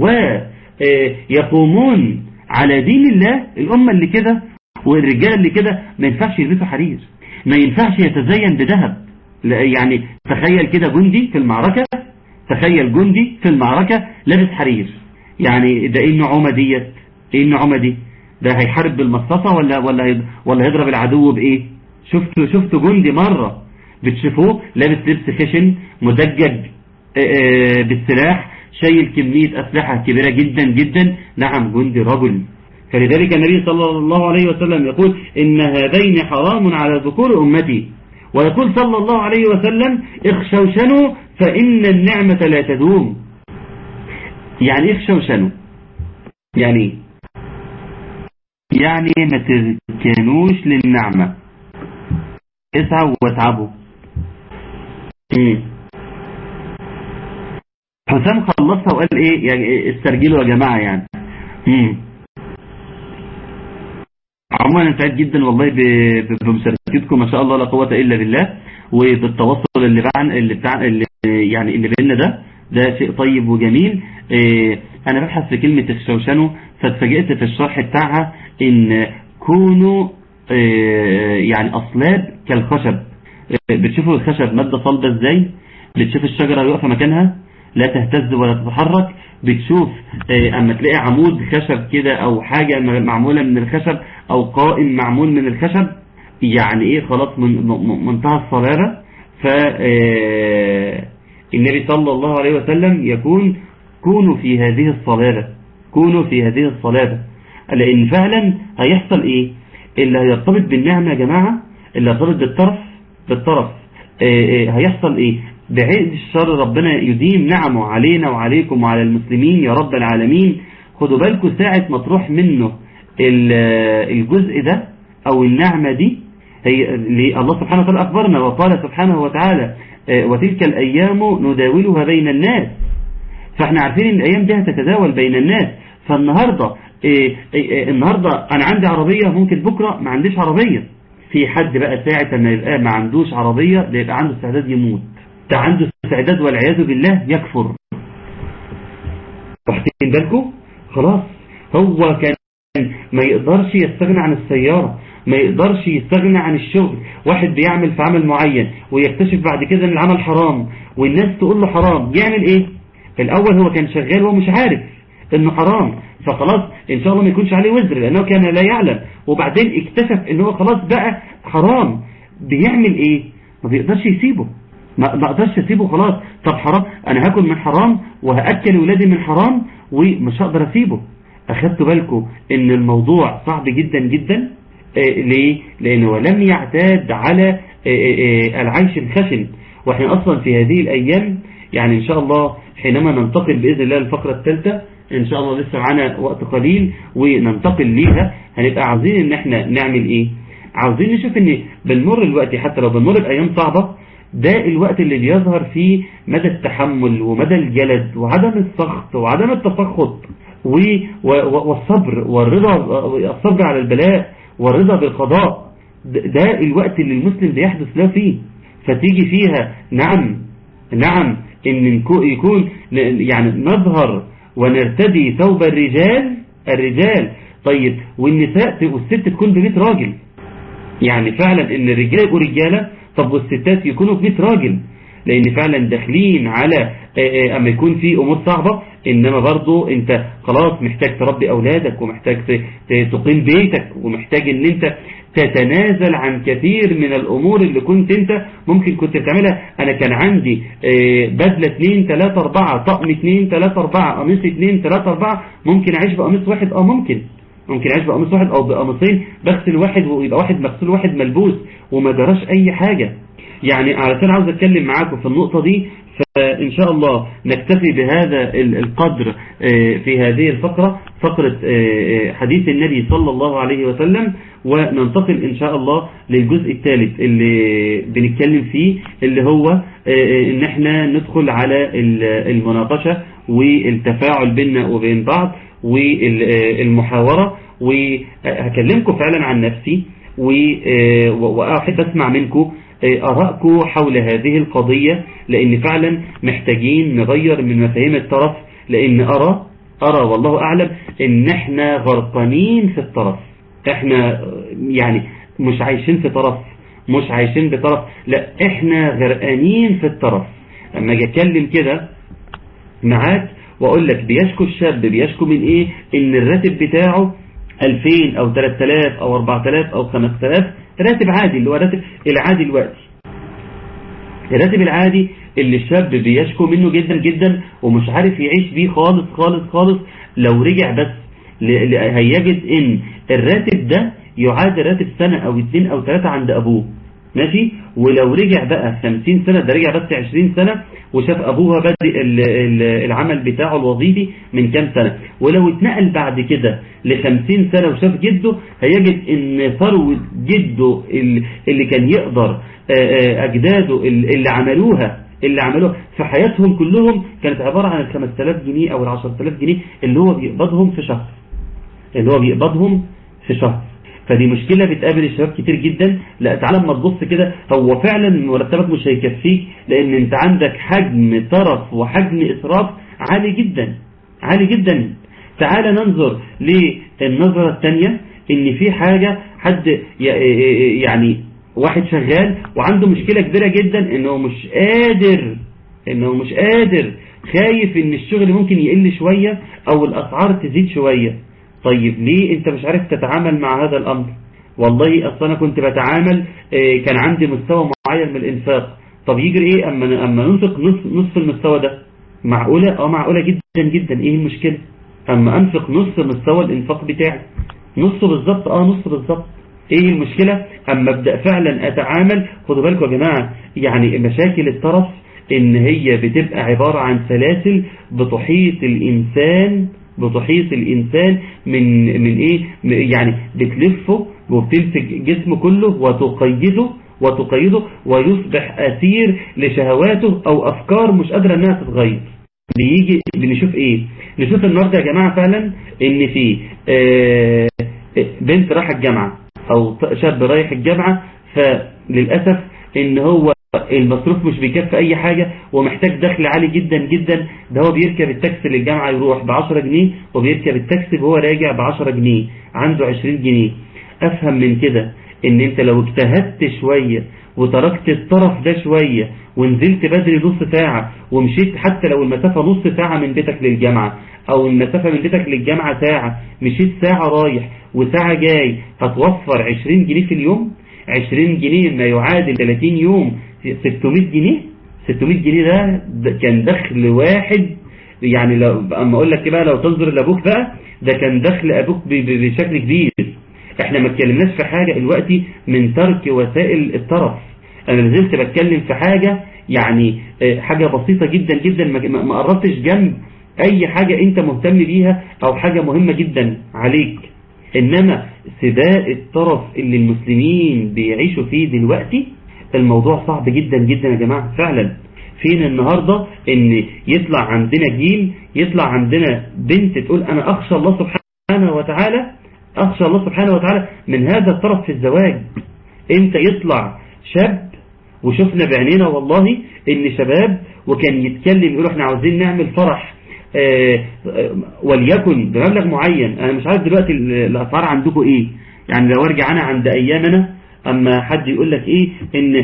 ويقومون على دين الله الأمة اللي كده والرجال اللي كده ما ينفعش يلبسوا حرير ما ينفعش يتزين بذهب يعني تخيل كده جندي في المعركة تخيل جندي في المعركة لابس حرير يعني ده ايه النعومة ديت ايه النعومة دي ده هيحارب بالمصاصة ولا ولا ولا هيضرب العدو بايه شفتوا شفتوا جندي مرة بتشوفوه لابس لبس خشن مدجج بالسلاح شايل كمية أسلحة كبيرة جدا جدا نعم جندي رجل فلذلك النبي صلى الله عليه وسلم يقول إن هذين حرام على ذكور أمتي ويقول صلى الله عليه وسلم اخشوشنوا فإن النعمة لا تدوم يعني اخشوشنوا يعني يعني ما تركنوش للنعمة اسعوا واتعبوا حسام خلصها وقال ايه يعني استرجلوا يا جماعة يعني مم. عموما انا سعيد جدا والله بمشاركتكم ما شاء الله لا قوة الا بالله وبالتواصل اللي بعن اللي بتاع اللي يعني اللي بيننا ده ده شيء طيب وجميل إيه انا ببحث في كلمة الشوشنو فاتفاجئت في الشرح بتاعها ان كونوا إيه يعني اصلاب كالخشب إيه بتشوفوا الخشب مادة صلبة ازاي بتشوف الشجرة واقفة مكانها لا تهتز ولا تتحرك بتشوف اما تلاقي عمود خشب كده او حاجة معمولة من الخشب او قائم معمول من الخشب يعني ايه خلاص من منتهى الصلابة ف النبي صلى الله عليه وسلم يكون كونوا في هذه الصلابة كونوا في هذه الصلابة لان فعلا هيحصل ايه اللي هيرتبط بالنعمة يا جماعة اللي هيرتبط بالطرف بالطرف هيحصل ايه بعيد الشر ربنا يديم نعمه علينا وعليكم وعلى المسلمين يا رب العالمين خدوا بالكم ساعة ما تروح منه الجزء ده او النعمة دي هي الله سبحانه وتعالى أخبرنا وقال سبحانه وتعالى وتلك الأيام نداولها بين الناس فاحنا عارفين ان الأيام دي هتتداول بين الناس فالنهاردة النهاردة أنا عندي عربية ممكن بكرة ما عنديش عربية في حد بقى ساعة ما يبقى ما عندوش عربية ده يبقى عنده استعداد يموت ده عنده استعداد والعياذ بالله يكفر واخدين بالكم خلاص هو كان ما يقدرش يستغنى عن السيارة ما يقدرش يستغنى عن الشغل واحد بيعمل في عمل معين ويكتشف بعد كده ان العمل حرام والناس تقول له حرام يعمل ايه الاول هو كان شغال وهو مش عارف انه حرام فخلاص ان شاء الله ما يكونش عليه وزر لانه كان لا يعلم وبعدين اكتشف ان هو خلاص بقى حرام بيعمل ايه ما بيقدرش يسيبه ما اقدرش اسيبه خلاص طب حرام انا هاكل من حرام وهاكل ولادي من حرام ومش هقدر اسيبه اخدتوا بالكم ان الموضوع صعب جدا جدا آه ليه لانه لم يعتاد على آه آه العيش الخشن واحنا اصلا في هذه الايام يعني ان شاء الله حينما ننتقل باذن الله الفقرة الثالثة ان شاء الله لسه معانا وقت قليل وننتقل ليها هنبقى عاوزين ان احنا نعمل ايه عاوزين نشوف ان بنمر الوقت حتى لو بنمر بايام صعبة ده الوقت اللي بيظهر فيه مدى التحمل ومدى الجلد وعدم السخط وعدم التسخط والصبر والرضا الصبر على البلاء والرضا بالقضاء ده الوقت اللي المسلم بيحدث له فيه فتيجي فيها نعم نعم ان يكون يعني نظهر ونرتدي ثوب الرجال الرجال طيب والنساء والست تكون ب راجل يعني فعلا ان الرجال يبقوا رجالة طب والستات يكونوا ب راجل لان فعلا داخلين على اما يكون في امور صعبة انما برضو انت خلاص محتاج تربي اولادك ومحتاج تقيم بيتك ومحتاج ان انت تتنازل عن كثير من الامور اللي كنت انت ممكن كنت بتعملها انا كان عندي بدلة 2 3 4 طقم 2 3 4 قميص 2 3 4 ممكن اعيش بقميص واحد اه ممكن ممكن اعيش بقميص واحد او بقميصين بغسل واحد ويبقى واحد مغسول واحد ملبوس وما جراش اي حاجة يعني علشان عاوز اتكلم معاكم في النقطة دي فإن شاء الله نكتفي بهذا القدر في هذه الفقرة فقرة حديث النبي صلى الله عليه وسلم وننتقل إن شاء الله للجزء الثالث اللي بنتكلم فيه اللي هو إن احنا ندخل على المناقشة والتفاعل بيننا وبين بعض والمحاورة وهكلمكم فعلا عن نفسي وأحب أسمع منكم أراءكم حول هذه القضية لأن فعلا محتاجين نغير من مفاهيم الطرف لأن أرى أرى والله أعلم إن احنا غرقانين في الطرف احنا يعني مش عايشين في طرف مش عايشين بطرف لا احنا غرقانين في الطرف اما اجي اتكلم كده معاك واقول لك بيشكو الشاب بيشكو من ايه ان الراتب بتاعه 2000 او 3000 او 4000 او 5000 راتب عادي اللي هو راتب العادي الوقتي الراتب العادي اللي الشاب بيشكو منه جدا جدا ومش عارف يعيش بيه خالص خالص خالص لو رجع بس هيجد ان الراتب ده يعادل راتب سنة او اتنين او تلاتة عند ابوه ماشي ولو رجع بقى 50 سنة ده رجع بس 20 سنة وشاف ابوها بادئ العمل بتاعه الوظيفي من كام سنة ولو اتنقل بعد كده ل 50 سنة وشاف جده هيجد ان ثروة جده اللي كان يقدر اجداده اللي عملوها اللي عملوها في حياتهم كلهم كانت عبارة عن ال 5000 جنيه او ال 10000 جنيه اللي هو بيقبضهم في شهر اللي هو بيقبضهم في شهر فدي مشكلة بتقابل الشباب كتير جدا لا تعالى اما تبص كده هو فعلا مرتبك مش هيكفيك لان انت عندك حجم طرف وحجم اسراف عالي جدا عالي جدا تعالى ننظر للنظرة الثانية ان في حاجة حد يعني واحد شغال وعنده مشكلة كبيرة جدا انه مش قادر انه مش قادر خايف ان الشغل ممكن يقل شوية او الاسعار تزيد شوية طيب ليه انت مش عارف تتعامل مع هذا الامر والله اصلا انا كنت بتعامل كان عندي مستوى معين من الانفاق طب يجري ايه اما اما ننفق نص نص المستوى ده معقولة اه معقولة جدا جدا ايه المشكلة اما انفق نص مستوى الانفاق بتاعي نصه بالظبط اه نص بالظبط ايه المشكلة اما ابدأ فعلا اتعامل خدوا بالكم يا جماعة يعني مشاكل الطرف ان هي بتبقى عبارة عن سلاسل بتحيط الانسان بتحيط الإنسان من من إيه يعني بتلفه وبتمسك جسمه كله وتقيده وتقيده ويصبح أسير لشهواته أو أفكار مش قادرة أنها تتغير بيجي بنشوف إيه نشوف النهاردة يا جماعة فعلا إن في بنت راح الجامعة أو شاب رايح الجامعة فللأسف إن هو المصروف مش بيكفي اي حاجة ومحتاج دخل عالي جدا جدا ده هو بيركب التاكسي للجامعة يروح ب 10 جنيه وبيركب التاكسي وهو راجع ب 10 جنيه عنده 20 جنيه افهم من كده ان انت لو اجتهدت شوية وتركت الطرف ده شوية ونزلت بدري نص ساعة ومشيت حتى لو المسافة نص ساعة من بيتك للجامعة او المسافة من بيتك للجامعة ساعة مشيت ساعة رايح وساعة جاي هتوفر 20 جنيه في اليوم 20 جنيه ما يعادل 30 يوم 600 جنيه 600 جنيه ده, ده كان دخل واحد يعني لو اما اقول لك بقى لو تنظر لابوك بقى ده كان دخل ابوك بشكل كبير احنا ما اتكلمناش في حاجة دلوقتي من ترك وسائل الطرف انا نزلت بتكلم في حاجة يعني حاجة بسيطة جدا جدا ما قربتش جنب اي حاجة انت مهتم بيها او حاجة مهمة جدا عليك انما سباق الطرف اللي المسلمين بيعيشوا فيه دلوقتي الموضوع صعب جدا جدا يا جماعة فعلا فين النهاردة ان يطلع عندنا جيل يطلع عندنا بنت تقول انا اخشى الله سبحانه وتعالى اخشى الله سبحانه وتعالى من هذا الطرف في الزواج انت يطلع شاب وشفنا بعينينا والله ان شباب وكان يتكلم يقول احنا عاوزين نعمل فرح آه وليكن بمبلغ معين انا مش عارف دلوقتي الاسعار عندكم ايه يعني لو ارجع انا عند ايامنا اما حد يقول لك ايه ان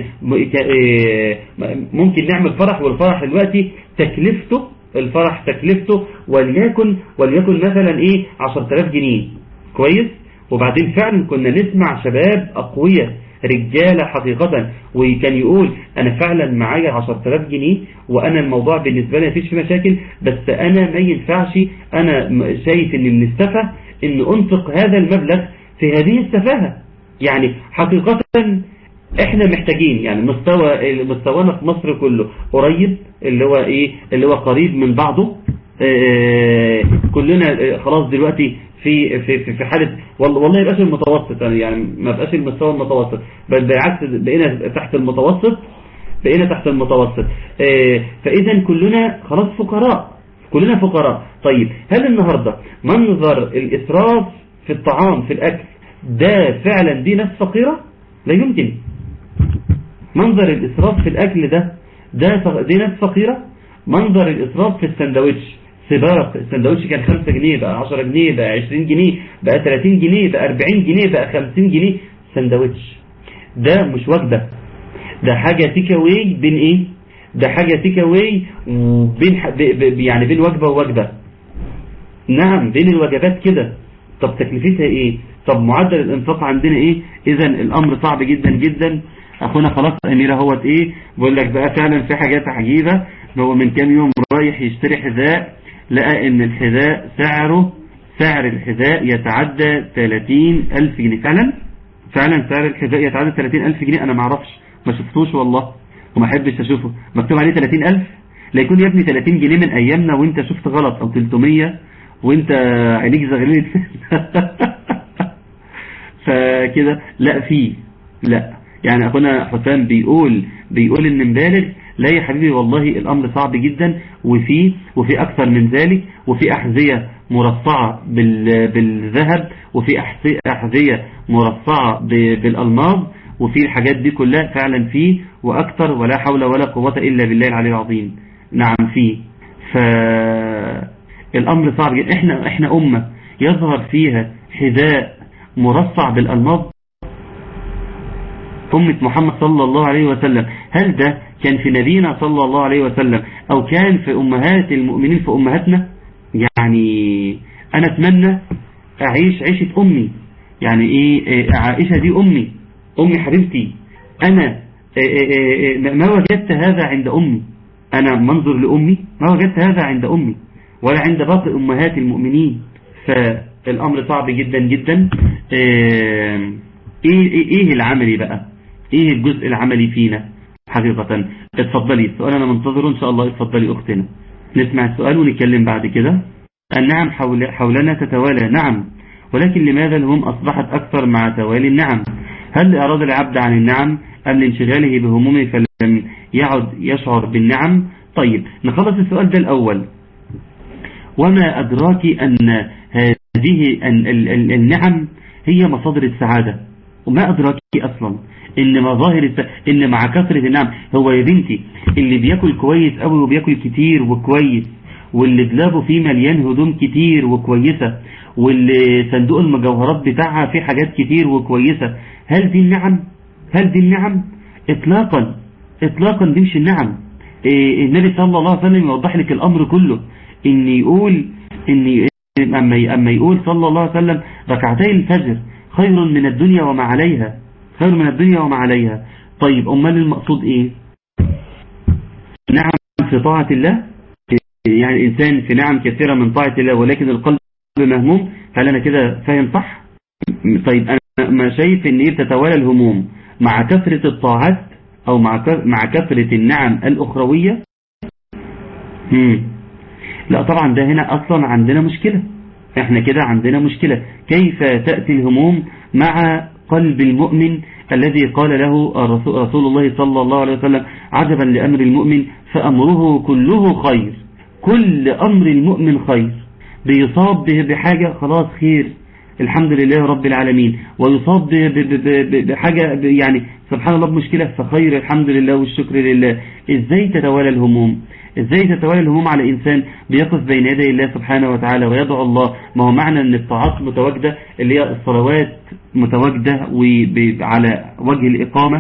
ممكن نعمل فرح والفرح دلوقتي تكلفته الفرح تكلفته وليكن وليكن مثلا ايه 10000 جنيه كويس وبعدين فعلا كنا نسمع شباب اقوياء رجالة حقيقة وكان يقول انا فعلا معايا 10000 جنيه وانا الموضوع بالنسبة لي مفيش فيه مشاكل بس انا ما ينفعش انا شايف ان من السفه ان انفق هذا المبلغ في هذه السفاهة يعني حقيقة احنا محتاجين يعني مستوى مستوانا في مصر كله قريب اللي هو ايه اللي هو قريب من بعضه اه كلنا خلاص دلوقتي في في في حالة والله والله يبقاش المتوسط يعني ما بقاش المستوى المتوسط بل بالعكس بقينا تحت المتوسط بقينا تحت المتوسط اه فاذا كلنا خلاص فقراء كلنا فقراء طيب هل النهاردة منظر الإسراف في الطعام في الأكل ده فعلا دي ناس فقيرة لا يمكن منظر الإسراف في الأكل ده ده دي ناس فقيرة منظر الإسراف في السندوتش سباق السندوتش كان 5 جنيه بقى 10 جنيه بقى 20 جنيه بقى 30 جنيه بقى 40 جنيه بقى 50 جنيه سندوتش ده مش وجبة ده حاجة تيك اواي بين ايه ده حاجة تيك اواي وبين يعني بين وجبة ووجبة نعم بين الوجبات كده طب تكلفتها ايه طب معدل الانفاق عندنا ايه اذا الامر صعب جدا جدا اخونا خلاص اميرة هوت ايه بقول لك بقى فعلا في حاجات عجيبة هو من كام يوم رايح يشتري حذاء لقى ان الحذاء سعره سعر الحذاء يتعدى 30 الف جنيه فعلا فعلا سعر الحذاء يتعدى 30 الف جنيه انا ما اعرفش ما شفتوش والله وما احبش اشوفه مكتوب عليه 30 الف لا يكون يا ابني 30 جنيه من ايامنا وانت شفت غلط او 300 وانت عينيك زغللت فكده لا في لا يعني اخونا حسام بيقول بيقول ان مبالغ لا يا حبيبي والله الامر صعب جدا وفي وفي اكثر من ذلك وفي احذية مرصعة بالذهب وفي احذية مرصعة بالالماظ وفي الحاجات دي كلها فعلا فيه واكثر ولا حول ولا قوة الا بالله العلي العظيم نعم فيه فالامر صعب جدا احنا احنا امة يظهر فيها حذاء مرصع بالالماظ أمة محمد صلى الله عليه وسلم هل ده كان في نبينا صلى الله عليه وسلم أو كان في أمهات المؤمنين في أمهاتنا يعني أنا أتمنى أعيش عيشة أمي يعني إيه عائشة دي أمي أمي حبيبتي أنا ما وجدت هذا عند أمي أنا منظر لأمي ما وجدت هذا عند أمي ولا عند باقي أمهات المؤمنين فالأمر صعب جدا جدا إيه, إيه العملي بقى ايه الجزء العملي فينا حقيقة اتفضلي السؤال انا منتظره ان شاء الله اتفضلي اختنا نسمع السؤال ونتكلم بعد كده النعم حول حولنا تتوالى نعم ولكن لماذا الهم اصبحت اكثر مع توالي النعم هل اراد العبد عن النعم ام لانشغاله بهمومه فلم يعد يشعر بالنعم طيب نخلص السؤال ده الاول وما ادراك ان هذه النعم هي مصادر السعادة وما ادراك اصلا ان مظاهر الس... ان مع كثرة النعم هو يا بنتي اللي بياكل كويس قوي وبياكل كتير وكويس واللي دلابه فيه مليان هدوم كتير وكويسة واللي صندوق المجوهرات بتاعها فيه حاجات كتير وكويسة هل دي النعم هل دي النعم اطلاقا اطلاقا دي مش النعم إيه النبي صلى الله عليه وسلم يوضح لك الامر كله ان يقول ان اما اما يقول صلى الله عليه وسلم ركعتي الفجر خير من الدنيا وما عليها خير من الدنيا وما عليها طيب أمال المقصود إيه نعم في طاعة الله يعني الإنسان في نعم كثيرة من طاعة الله ولكن القلب مهموم هل أنا كده فاهم صح طيب أنا ما شايف أن إيه تتوالى الهموم مع كثرة الطاعات أو مع مع كثرة النعم الأخروية مم. لا طبعا ده هنا أصلا عندنا مشكلة احنا كده عندنا مشكلة كيف تأتي الهموم مع قلب المؤمن الذي قال له رسول الله صلى الله عليه وسلم عجبا لأمر المؤمن فأمره كله خير كل أمر المؤمن خير بيصاب به بحاجة خلاص خير الحمد لله رب العالمين ويصاب بحاجة يعني سبحان الله بمشكلة فخير الحمد لله والشكر لله ازاي تتوالى الهموم ازاي تتوالى الهموم على انسان بيقف بين يدي الله سبحانه وتعالى ويدعو الله ما هو معنى ان الطاعات متواجدة اللي هي الصلوات متواجدة وعلى وجه الإقامة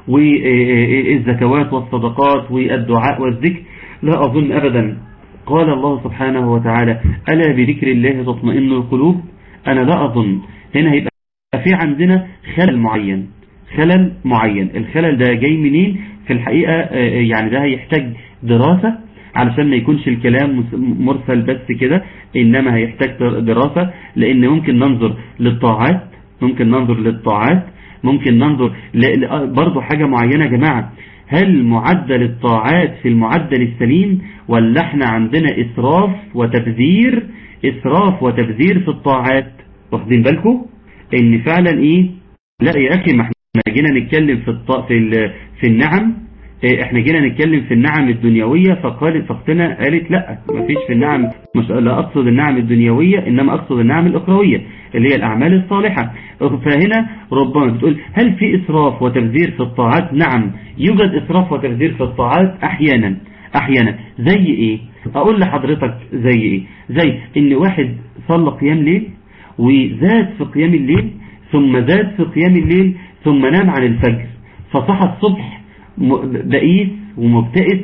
والزكوات والصدقات والدعاء والذكر لا أظن أبدا قال الله سبحانه وتعالى ألا بذكر الله تطمئن القلوب أنا لا أظن هنا هيبقى في عندنا خلل معين خلل معين الخلل ده جاي منين في الحقيقة يعني ده هيحتاج دراسة علشان ما يكونش الكلام مرسل بس كده إنما هيحتاج دراسة لأن ممكن ننظر للطاعات ممكن ننظر للطاعات ممكن ننظر برضو حاجة معينة يا جماعة هل معدل الطاعات في المعدل السليم ولا احنا عندنا إسراف وتبذير إسراف وتبذير في الطاعات واخدين بالكم ان فعلا ايه لا يا اخي ما احنا جينا نتكلم في الط... في ال... في النعم احنا جينا نتكلم في النعم الدنيوية فقالت فاختنا قالت لا ما فيش في النعم مش لا اقصد النعم الدنيوية انما اقصد النعم الاخروية اللي هي الاعمال الصالحة فهنا ربما بتقول هل في اسراف وتبذير في الطاعات نعم يوجد اسراف وتبذير في الطاعات احيانا احيانا زي ايه اقول لحضرتك زي ايه زي ان واحد صلى قيام ليل وزاد في قيام الليل ثم زاد في قيام الليل ثم نام عن الفجر فصحى الصبح بئيس ومبتئس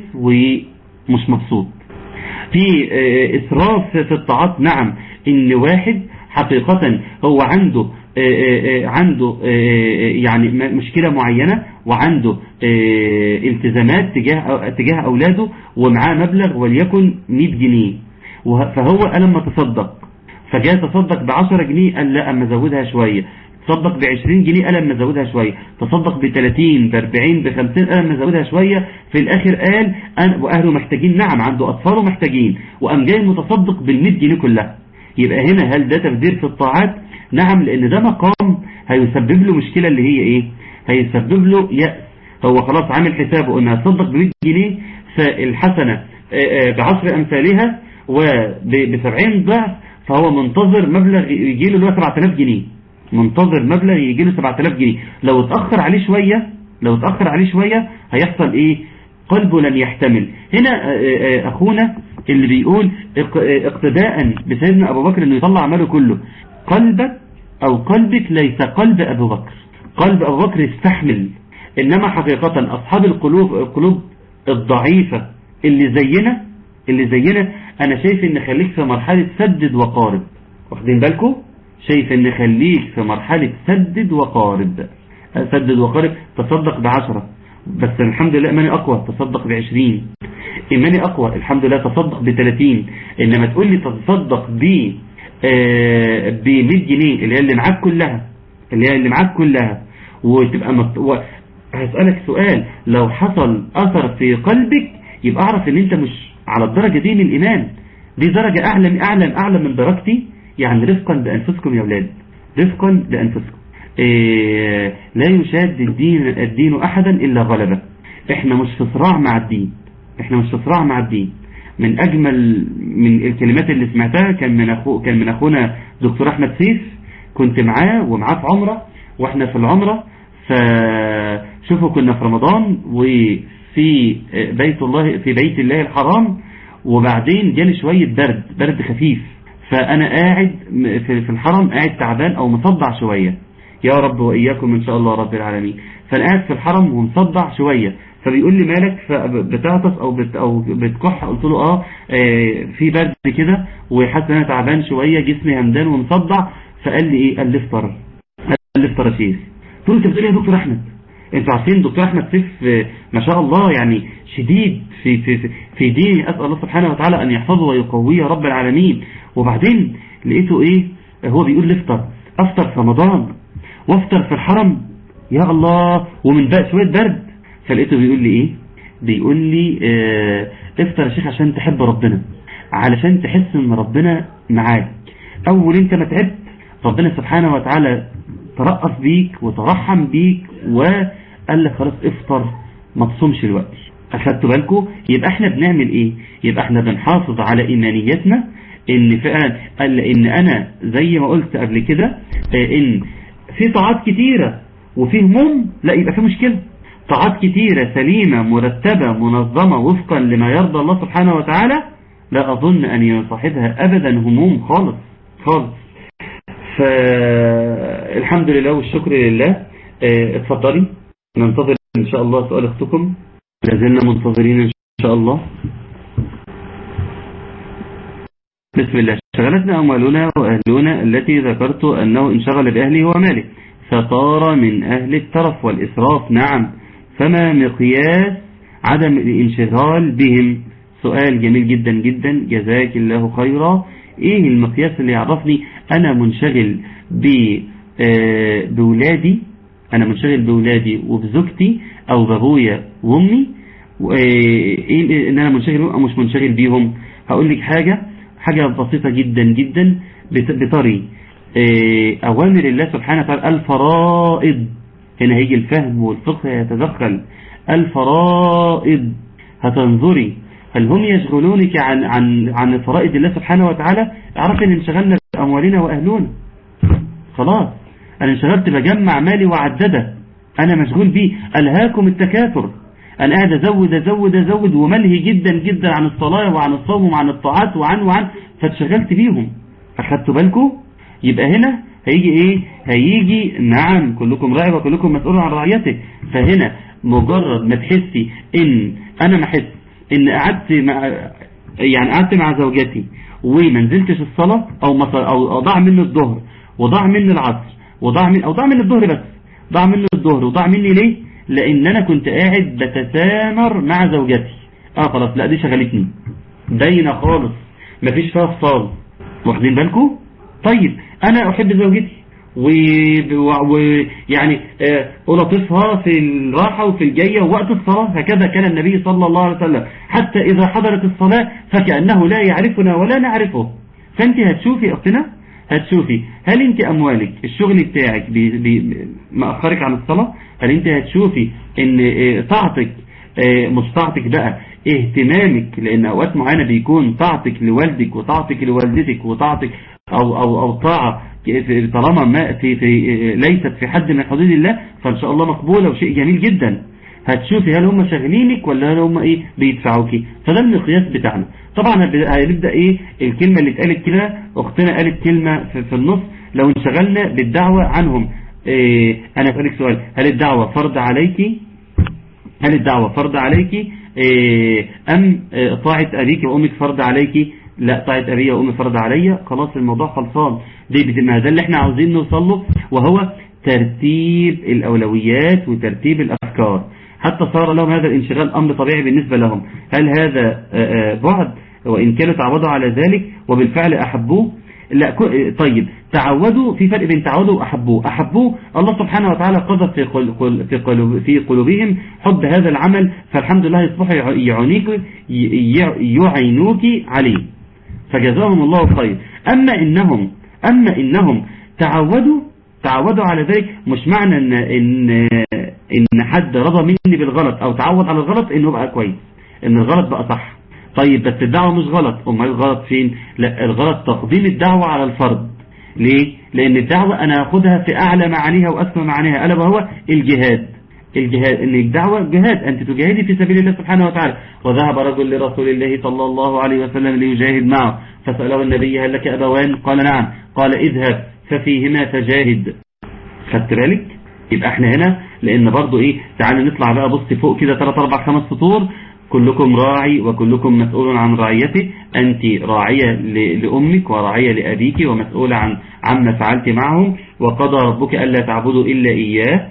ومش مبسوط في إسراف في الطاعات نعم إن واحد حقيقة هو عنده عنده يعني مشكلة معينة وعنده التزامات تجاه تجاه أولاده ومعاه مبلغ وليكن 100 جنيه فهو لما تصدق فجاء تصدق ب 10 جنيه قال لا اما زودها شوية تصدق ب 20 جنيه قال اما زودها شوية تصدق ب 30 ب 40 ب 50 قال اما زودها شوية في الاخر قال أنا واهله محتاجين نعم عنده اطفاله محتاجين وقام جاي متصدق بال 100 جنيه كلها يبقى هنا هل ده تبذير في الطاعات نعم لان ده مقام هيسبب له مشكلة اللي هي ايه هيسبب له يأس هو خلاص عامل حسابه انه هتصدق ب 100 جنيه فالحسنة بعشر امثالها وب 70 ضعف فهو منتظر مبلغ يجي له 7000 جنيه منتظر مبلغ يجي له 7000 جنيه لو اتأخر عليه شوية لو اتأخر عليه شوية هيحصل ايه قلبه لن يحتمل هنا اخونا اللي بيقول اقتداء بسيدنا ابو بكر انه يطلع عمله كله قلبك او قلبك ليس قلب ابو بكر قلب ابو بكر يستحمل انما حقيقة اصحاب القلوب القلوب الضعيفة اللي زينا اللي زينا انا شايف ان خليك في مرحلة سدد وقارب واخدين بالكم شايف ان خليك في مرحلة سدد وقارب سدد وقارب تصدق بعشرة بس الحمد لله ايماني اقوى تصدق بعشرين ايماني اقوى الحمد لله تصدق بثلاثين انما تقول لي تصدق ب ب 100 جنيه اللي هي اللي معاك كلها اللي هي اللي معاك كلها وتبقى مط... و... هسألك سؤال لو حصل اثر في قلبك يبقى اعرف ان انت مش على الدرجة دي من الإيمان دي درجة أعلى أعلى أعلى من درجتي يعني رفقا بأنفسكم يا أولاد رفقا بأنفسكم إيه لا يشاد الدين الدين أحدا إلا غلبه إحنا مش في صراع مع الدين إحنا مش في صراع مع الدين من أجمل من الكلمات اللي سمعتها كان من أخو كان من أخونا دكتور أحمد سيف كنت معاه ومعاه في عمرة وإحنا في العمرة فشوفوا كنا في رمضان و في بيت الله في بيت الله الحرام وبعدين جالي شوية برد برد خفيف فأنا قاعد في الحرم قاعد تعبان أو مصدع شوية يا رب وإياكم إن شاء الله رب العالمين فأنا قاعد في الحرم ومصدع شوية فبيقول لي مالك فبتعطس أو بت أو بتكح قلت له آه في برد كده وحاسس إن أنا تعبان شوية جسمي همدان ومصدع فقال لي إيه قال لي افطر قال لي افطر يا شيخ قلت له أنت بتقول إيه يا دكتور أحمد انتوا عارفين دكتور احمد سيف ما شاء الله يعني شديد في في في ديني اسال الله سبحانه وتعالى ان يحفظه ويقويه يا رب العالمين وبعدين لقيته ايه هو بيقول لي افطر افطر في رمضان وافطر في الحرم يا الله ومن بقى شويه برد فلقيته بيقول لي ايه بيقول لي اه افطر يا شيخ عشان تحب ربنا علشان تحس ان ربنا معاك اول انت ما تعبت ربنا سبحانه وتعالى ترأف بيك وترحم بيك وقال لك خلاص افطر ما تصومش الوقت اخدتوا بالكم يبقى احنا بنعمل ايه يبقى احنا بنحافظ على ايمانيتنا ان فعلا قال ان انا زي ما قلت قبل كده ان في طاعات كتيرة وفي هموم لا يبقى في مشكلة طاعات كتيرة سليمة مرتبة منظمة وفقا لما يرضى الله سبحانه وتعالى لا اظن ان يصاحبها ابدا هموم خالص خالص ف الحمد لله والشكر لله آه، اتفضلي ننتظر ان شاء الله سؤال اختكم لازلنا منتظرين ان شاء الله بسم الله شغلتنا أموالنا وأهلنا التي ذكرت أنه انشغل بأهله وماله فصار من أهل الترف والإسراف نعم فما مقياس عدم الانشغال بهم سؤال جميل جدا جدا جزاك الله خيرا ايه المقياس اللي يعرفني انا منشغل ب آه، بولادي انا منشغل بولادي وبزوجتي او بابويا وامي و- آه، ايه ان انا منشغل بيهم او مش منشغل بيهم هقول لك حاجة حاجة بسيطة جدا جدا بت- بطري آه، اوامر الله سبحانه وتعالى الفرائض هنا هيجي الفهم والفقه يتدخل الفرائض هتنظري هل هم يشغلونك عن عن عن فرائض الله سبحانه وتعالى اعرفي ان انشغلنا باموالنا واهلنا خلاص انا انشغلت بجمع مالي وعدده انا مشغول بيه الهاكم التكاثر انا قاعد ازود ازود ازود وملهي جدا جدا عن الصلاة وعن الصوم وعن الطاعات وعن وعن فاتشغلت بيهم اخدتوا بالكم يبقى هنا هيجي ايه هيجي نعم كلكم راعي وكلكم مسؤول عن رعيته فهنا مجرد ما تحسي ان انا ما احس ان قعدت مع يعني قعدت مع زوجتي وما نزلتش الصلاة او مص- او أو ضاع مني الظهر وضاع مني العصر وضاع من او ضاع مني الظهر بس ضاع مني الظهر وضاع مني ليه لان انا كنت قاعد بتسامر مع زوجتي اه خلاص لا دي شغلتني باينه خالص مفيش فيها فصال واخدين بالكم طيب انا احب زوجتي ويعني ألطفها في الراحة وفي الجاية ووقت الصلاة هكذا كان النبي صلى الله عليه وسلم حتى إذا حضرت الصلاة فكأنه لا يعرفنا ولا نعرفه فأنت هتشوفي أختنا هتشوفي هل أنت أموالك الشغل بتاعك بي بي مأخرك عن الصلاة هل أنت هتشوفي أن آه، طاعتك آه، مش طاعتك بقى اهتمامك لأن أوقات معينة بيكون طاعتك لوالدك وطاعتك لوالدتك وطاعتك أو, أو, أو طاعة في- طالما ما في, في ليست في حد من حدود الله فإن شاء الله مقبولة وشيء جميل جدا هتشوفي هل هم شاغلينك ولا هل هم ايه بيدفعوكي فده المقياس بتاعنا طبعا هب- هنبدا ايه الكلمه اللي اتقالت كده اختنا قالت كلمه في, في النص لو انشغلنا بالدعوه عنهم إيه انا اسالك سؤال هل الدعوه فرض عليكي هل الدعوة فرض عليك إيه، أم إيه، طاعة أبيك وأمك فرض عليك لا طاعة أبي وأمي فرض عليا خلاص الموضوع خلصان دي بت- ما ده اللي احنا عاوزين نوصل له وهو ترتيب الأولويات وترتيب الأفكار حتى صار لهم هذا الانشغال أمر طبيعي بالنسبة لهم هل هذا آه، آه، بعد وإن كانوا تعودوا على ذلك وبالفعل أحبوه لا كو- طيب تعودوا في فرق بين تعودوا وأحبوه أحبوه الله سبحانه وتعالى قذف في قل- قل- في قلوب في قلوبهم حب هذا العمل فالحمد لله يصبحوا يع- يعينيك ي- ي- يعينوك عليه فجزاهم الله خير أما إنهم أما إنهم تعودوا تعودوا على ذلك مش معنى إن إن إن حد رضى مني بالغلط أو تعود على الغلط إنه بقى كويس إن الغلط بقى صح طيب بس الدعوة مش غلط أمال الغلط فين لا الغلط تقديم الدعوة على الفرد ليه لأن الدعوة أنا أخدها في أعلى معانيها وأسمى معانيها ألا وهو الجهاد الجهاد ان الدعوة جهاد انت تجاهدي في سبيل الله سبحانه وتعالى وذهب رجل لرسول الله صلى الله عليه وسلم ليجاهد معه فسأله النبي هل لك أبوان قال نعم قال اذهب ففيهما تجاهد خدت بالك يبقى احنا هنا لان برضو ايه تعالوا نطلع بقى بص فوق كده 3 4 5 سطور كلكم راعي وكلكم مسؤول عن رعيته أنت راعية ل- لأمك وراعية لأبيك ومسؤولة عن عما فعلت معهم وقضى ربك ألا تعبدوا إلا إياه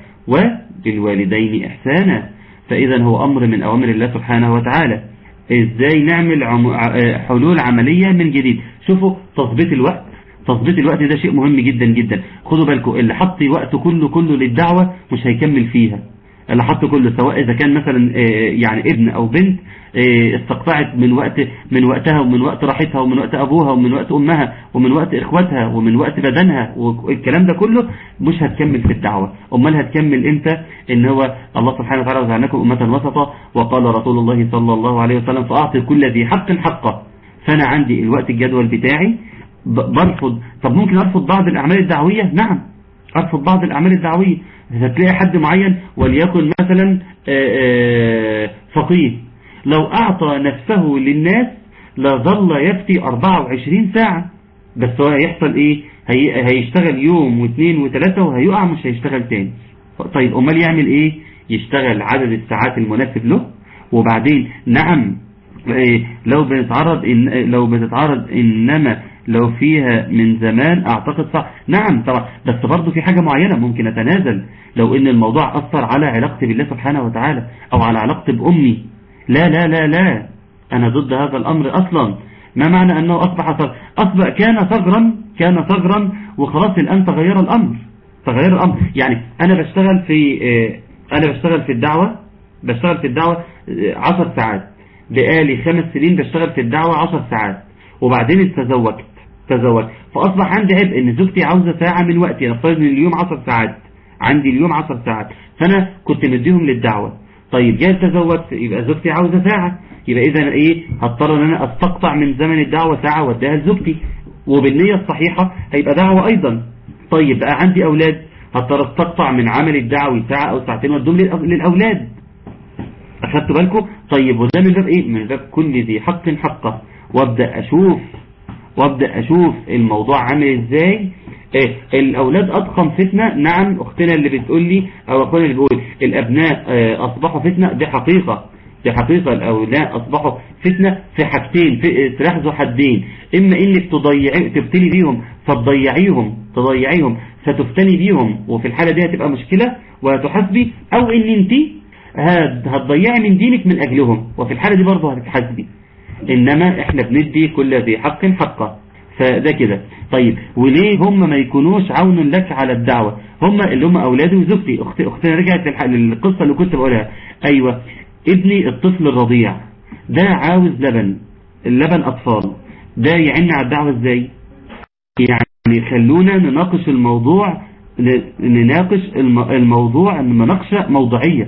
وبالوالدين إحسانا فإذا هو أمر من أوامر الله سبحانه وتعالى إزاي نعمل عم... ع- حلول عملية من جديد شوفوا تظبيط الوقت تظبيط الوقت ده شيء مهم جدا جدا خدوا بالكم اللي حط وقته كله كله للدعوة مش هيكمل فيها اللي حط كله سواء إذا كان مثلا آه، يعني ابن أو بنت آه، استقطعت من وقت من وقتها ومن وقت راحتها ومن وقت أبوها ومن وقت أمها ومن وقت إخواتها ومن وقت بدنها والكلام ده كله مش هتكمل في الدعوة أمال هتكمل إمتى إن هو الله سبحانه وتعالى وجعلناكم أمة وسطا وقال رسول الله صلى الله عليه وسلم فأعطي كل ذي حق حقه فأنا عندي الوقت الجدول بتاعي ب- برفض طب ممكن أرفض بعض الأعمال الدعوية نعم أرفض بعض الأعمال الدعوية هتلاقي حد معين وليكن مثلا آه، آه، فقيه لو أعطى نفسه للناس لظل يفتي 24 ساعة بس هو هيحصل ايه هي هيشتغل يوم واثنين وثلاثة وهيقع مش هيشتغل تاني طيب امال يعمل ايه يشتغل عدد الساعات المناسب له وبعدين نعم إيه لو بنتعرض إن لو بتتعرض انما لو فيها من زمان اعتقد صح نعم طبعا بس برضه في حاجة معينة ممكن اتنازل لو ان الموضوع اثر على علاقتي بالله سبحانه وتعالى او على علاقتي بامي لا لا لا لا انا ضد هذا الامر اصلا ما معنى انه اصبح صغر اصبح كان صغرا كان صغرا وخلاص الان تغير الامر تغير الامر يعني انا بشتغل في انا بشتغل في الدعوة بشتغل في الدعوة عشر ساعات بقالي خمس سنين بشتغل في الدعوة عشر ساعات وبعدين تزوجت تزوجت فأصبح عندي عبء ان زوجتي عاوزة ساعة من وقتي نفترض ان اليوم عشر ساعات عندي اليوم عشر ساعات فأنا كنت مديهم للدعوة طيب جاي تزوجت يبقى زوجتي عاوزة ساعة يبقى إذا إيه هضطر ان أنا استقطع من زمن الدعوة ساعة واديها لزوجتي وبالنية الصحيحة هيبقى دعوة أيضا طيب بقى عندي أولاد هضطر استقطع من عمل الدعوي ساعة أو ساعتين وادهم للأولاد أخدتوا بالكم طيب وده من باب إيه من باب كل ذي حق حقه وابدأ أشوف وابدأ أشوف الموضوع عامل إزاي إيه الأولاد أضخم فتنة نعم أختنا اللي بتقول لي أو أخونا اللي بيقول الأبناء أصبحوا فتنة دي حقيقة دي حقيقة الأولاد أصبحوا فتنة في حاجتين في سلاح ذو حدين إما إنك تضيعي تبتلي بيهم فتضيعيهم تضيعيهم فتفتني بيهم وفي الحالة دي هتبقى مشكلة وهتحاسبي أو إن أنت هتضيعي من دينك من أجلهم وفي الحالة دي برضه هتتحاسبي إنما إحنا بندي كل ذي حق حقه فده كده طيب وليه هم ما يكونوش عون لك على الدعوة هم اللي هم أولادي وزوجتي أخت أختنا رجعت للقصة اللي كنت بقولها أيوة ابني الطفل الرضيع ده عاوز لبن اللبن أطفال ده يعني على الدعوة ازاي يعني خلونا نناقش الموضوع نناقش الموضوع مناقشة موضوعية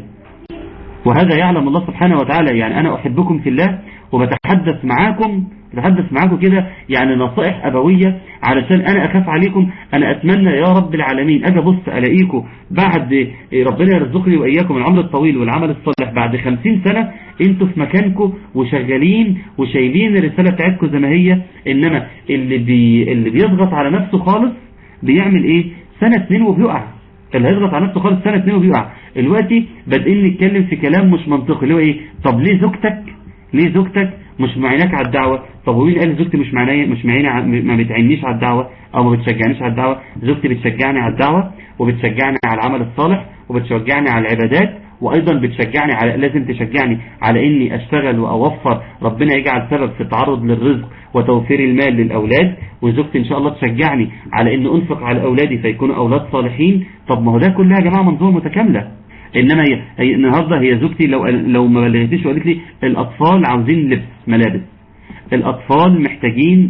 وهذا يعلم الله سبحانه وتعالى يعني أنا أحبكم في الله وبتحدث معاكم بتحدث معاكم كده يعني نصائح أبوية علشان أنا أخاف عليكم أنا أتمنى يا رب العالمين أجي أبص ألاقيكم بعد ربنا يرزقني وإياكم العمر الطويل والعمل الصالح بعد خمسين سنة انتوا في مكانكم وشغالين وشايلين الرسالة بتاعتكم زي ما هي إنما اللي, بي اللي بيضغط على نفسه خالص بيعمل إيه سنة اتنين وبيقع اللي هيضغط على نفسه خالص سنة اتنين وبيقع دلوقتي بادئين نتكلم في كلام مش منطقي اللي هو إيه طب ليه زوجتك ليه زوجتك مش معيناك على الدعوة طب ومين قال زوجتي مش معنايا مش معيني ما بتعينيش على الدعوة او ما بتشجعنيش على الدعوة زوجتي بتشجعني على الدعوة وبتشجعني على العمل الصالح وبتشجعني على العبادات وايضا بتشجعني على لازم تشجعني على اني اشتغل واوفر ربنا يجعل سبب في التعرض للرزق وتوفير المال للاولاد وزوجتي ان شاء الله تشجعني على ان انفق على اولادي فيكونوا اولاد صالحين طب ما هو ده كلها يا جماعة منظومة متكاملة انما هي, هي النهاردة هي زوجتي لو لو ما بلغتيش وقالت لي الاطفال عاوزين لبس ملابس الاطفال محتاجين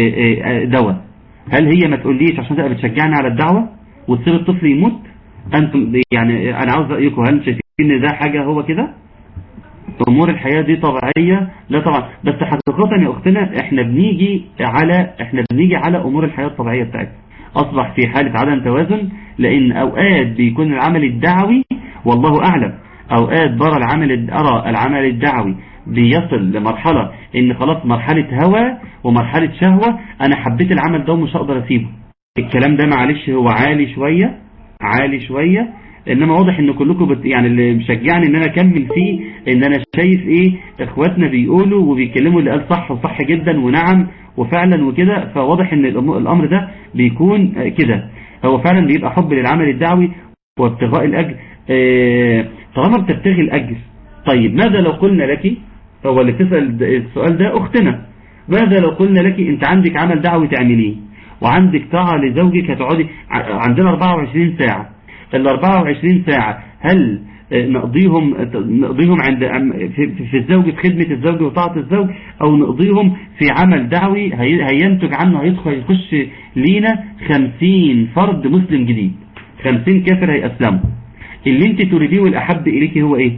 دواء هل هي ما تقوليش عشان تبقى بتشجعني على الدعوة وتصير الطفل يموت انتم يعني انا عاوز رايكم هل شايفين ان ده حاجة هو كده امور الحياة دي طبيعية لا طبعا بس حقيقة يا اختنا احنا بنيجي على احنا بنيجي على امور الحياة الطبيعية بتاعتنا اصبح في حالة عدم توازن لان اوقات بيكون العمل الدعوي والله اعلم اوقات برى العمل ارى العمل الدعوي بيصل لمرحلة ان خلاص مرحلة هوى ومرحلة شهوة انا حبيت العمل ده ومش هقدر اسيبه الكلام ده معلش هو عالي شوية عالي شوية انما واضح ان كلكم بت... يعني اللي مشجعني ان انا اكمل فيه ان انا شايف ايه اخواتنا بيقولوا وبيتكلموا اللي قال صح وصح جدا ونعم وفعلا وكده فواضح ان الامر ده بيكون كده هو فعلا بيبقى حب للعمل الدعوي وابتغاء الاجر اه... طالما بتبتغي الاجر طيب ماذا لو قلنا لك هو اللي تسأل السؤال ده اختنا ماذا لو قلنا لك انت عندك عمل دعوي تعمليه وعندك طاعة لزوجك هتقعدي عندنا 24 ساعة ال 24 ساعة هل نقضيهم نقضيهم عند في الزوج في خدمة الزوج وطاعة الزوج او نقضيهم في عمل دعوي هينتج عنه هيدخل يخش لينا 50 فرد مسلم جديد 50 كافر هيأسلموا اللي انت تريديه والاحب اليك هو ايه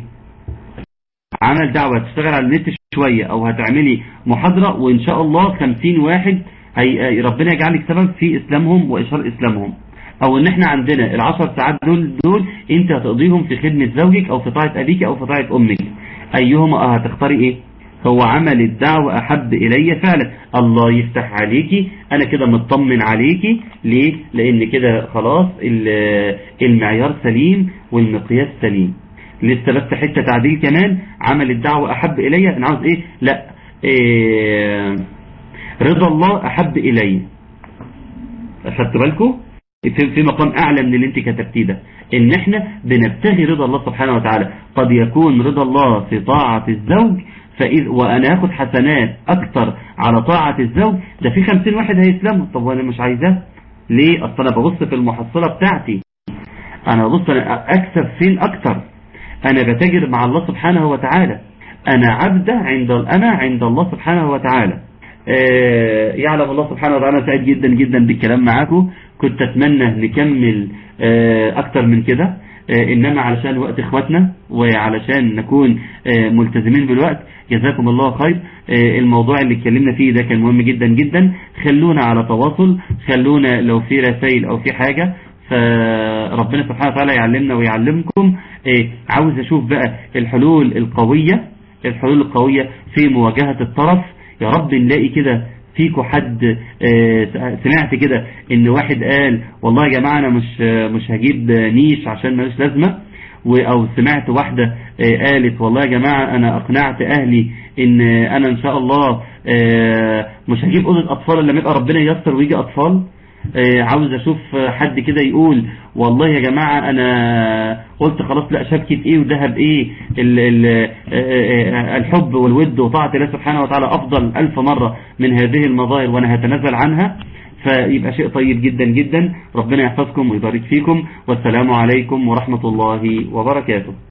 عمل دعوة تشتغل على النت شوية او هتعملي محاضرة وان شاء الله 50 واحد هي ربنا يجعلك سبب في اسلامهم واشهار اسلامهم او ان احنا عندنا العشر ساعات دول دول انت هتقضيهم في خدمة زوجك او في طاعة ابيك او في طاعة امك ايهما هتختاري ايه هو عمل الدعوة أحب إلي فعلا الله يفتح عليكي أنا كده مطمن عليكي ليه لأن كده خلاص المعيار سليم والمقياس سليم لسه بس حتة تعديل كمان عمل الدعوة أحب إلي أنا عاوز إيه لا إيه رضا الله أحب إلي أخدت بالكم في مقام أعلى من اللي انت كتبتيه ده ان احنا بنبتغي رضا الله سبحانه وتعالى قد يكون رضا الله في طاعة الزوج فإذ وأنا أخذ حسنات أكتر على طاعة الزوج ده في خمسين واحد هيسلموا طب وأنا مش عايزاه ليه أصل أنا ببص في المحصلة بتاعتي أنا ببص أنا أكسب فين أكتر أنا بتاجر مع الله سبحانه وتعالى أنا عبد عند أنا عند الله سبحانه وتعالى آه يعلم الله سبحانه وتعالى سعيد جدا جدا بالكلام معاكم كنت أتمنى نكمل آه أكتر من كده آه إنما علشان وقت إخواتنا وعلشان نكون ملتزمين بالوقت جزاكم الله خير الموضوع اللي اتكلمنا فيه ده كان مهم جدا جدا خلونا على تواصل خلونا لو في رسائل أو في حاجة فربنا سبحانه وتعالى يعلمنا ويعلمكم عاوز أشوف بقى الحلول القوية الحلول القوية في مواجهة الطرف يا رب نلاقي كده فيكوا حد سمعت كده ان واحد قال والله يا جماعة انا مش مش هجيب نيش عشان ملوش لازمة او سمعت واحدة قالت والله يا جماعة انا اقنعت اهلي ان انا ان شاء الله مش هجيب اوضة اطفال الا لما يبقى ربنا ييسر ويجي اطفال عاوز اشوف حد كده يقول والله يا جماعة انا قلت خلاص لا شبكة ايه وذهب ايه ال ال الحب والود وطاعة الله سبحانه وتعالى افضل الف مرة من هذه المظاهر وانا هتنازل عنها فيبقى شيء طيب جدا جدا ربنا يحفظكم ويبارك فيكم والسلام عليكم ورحمة الله وبركاته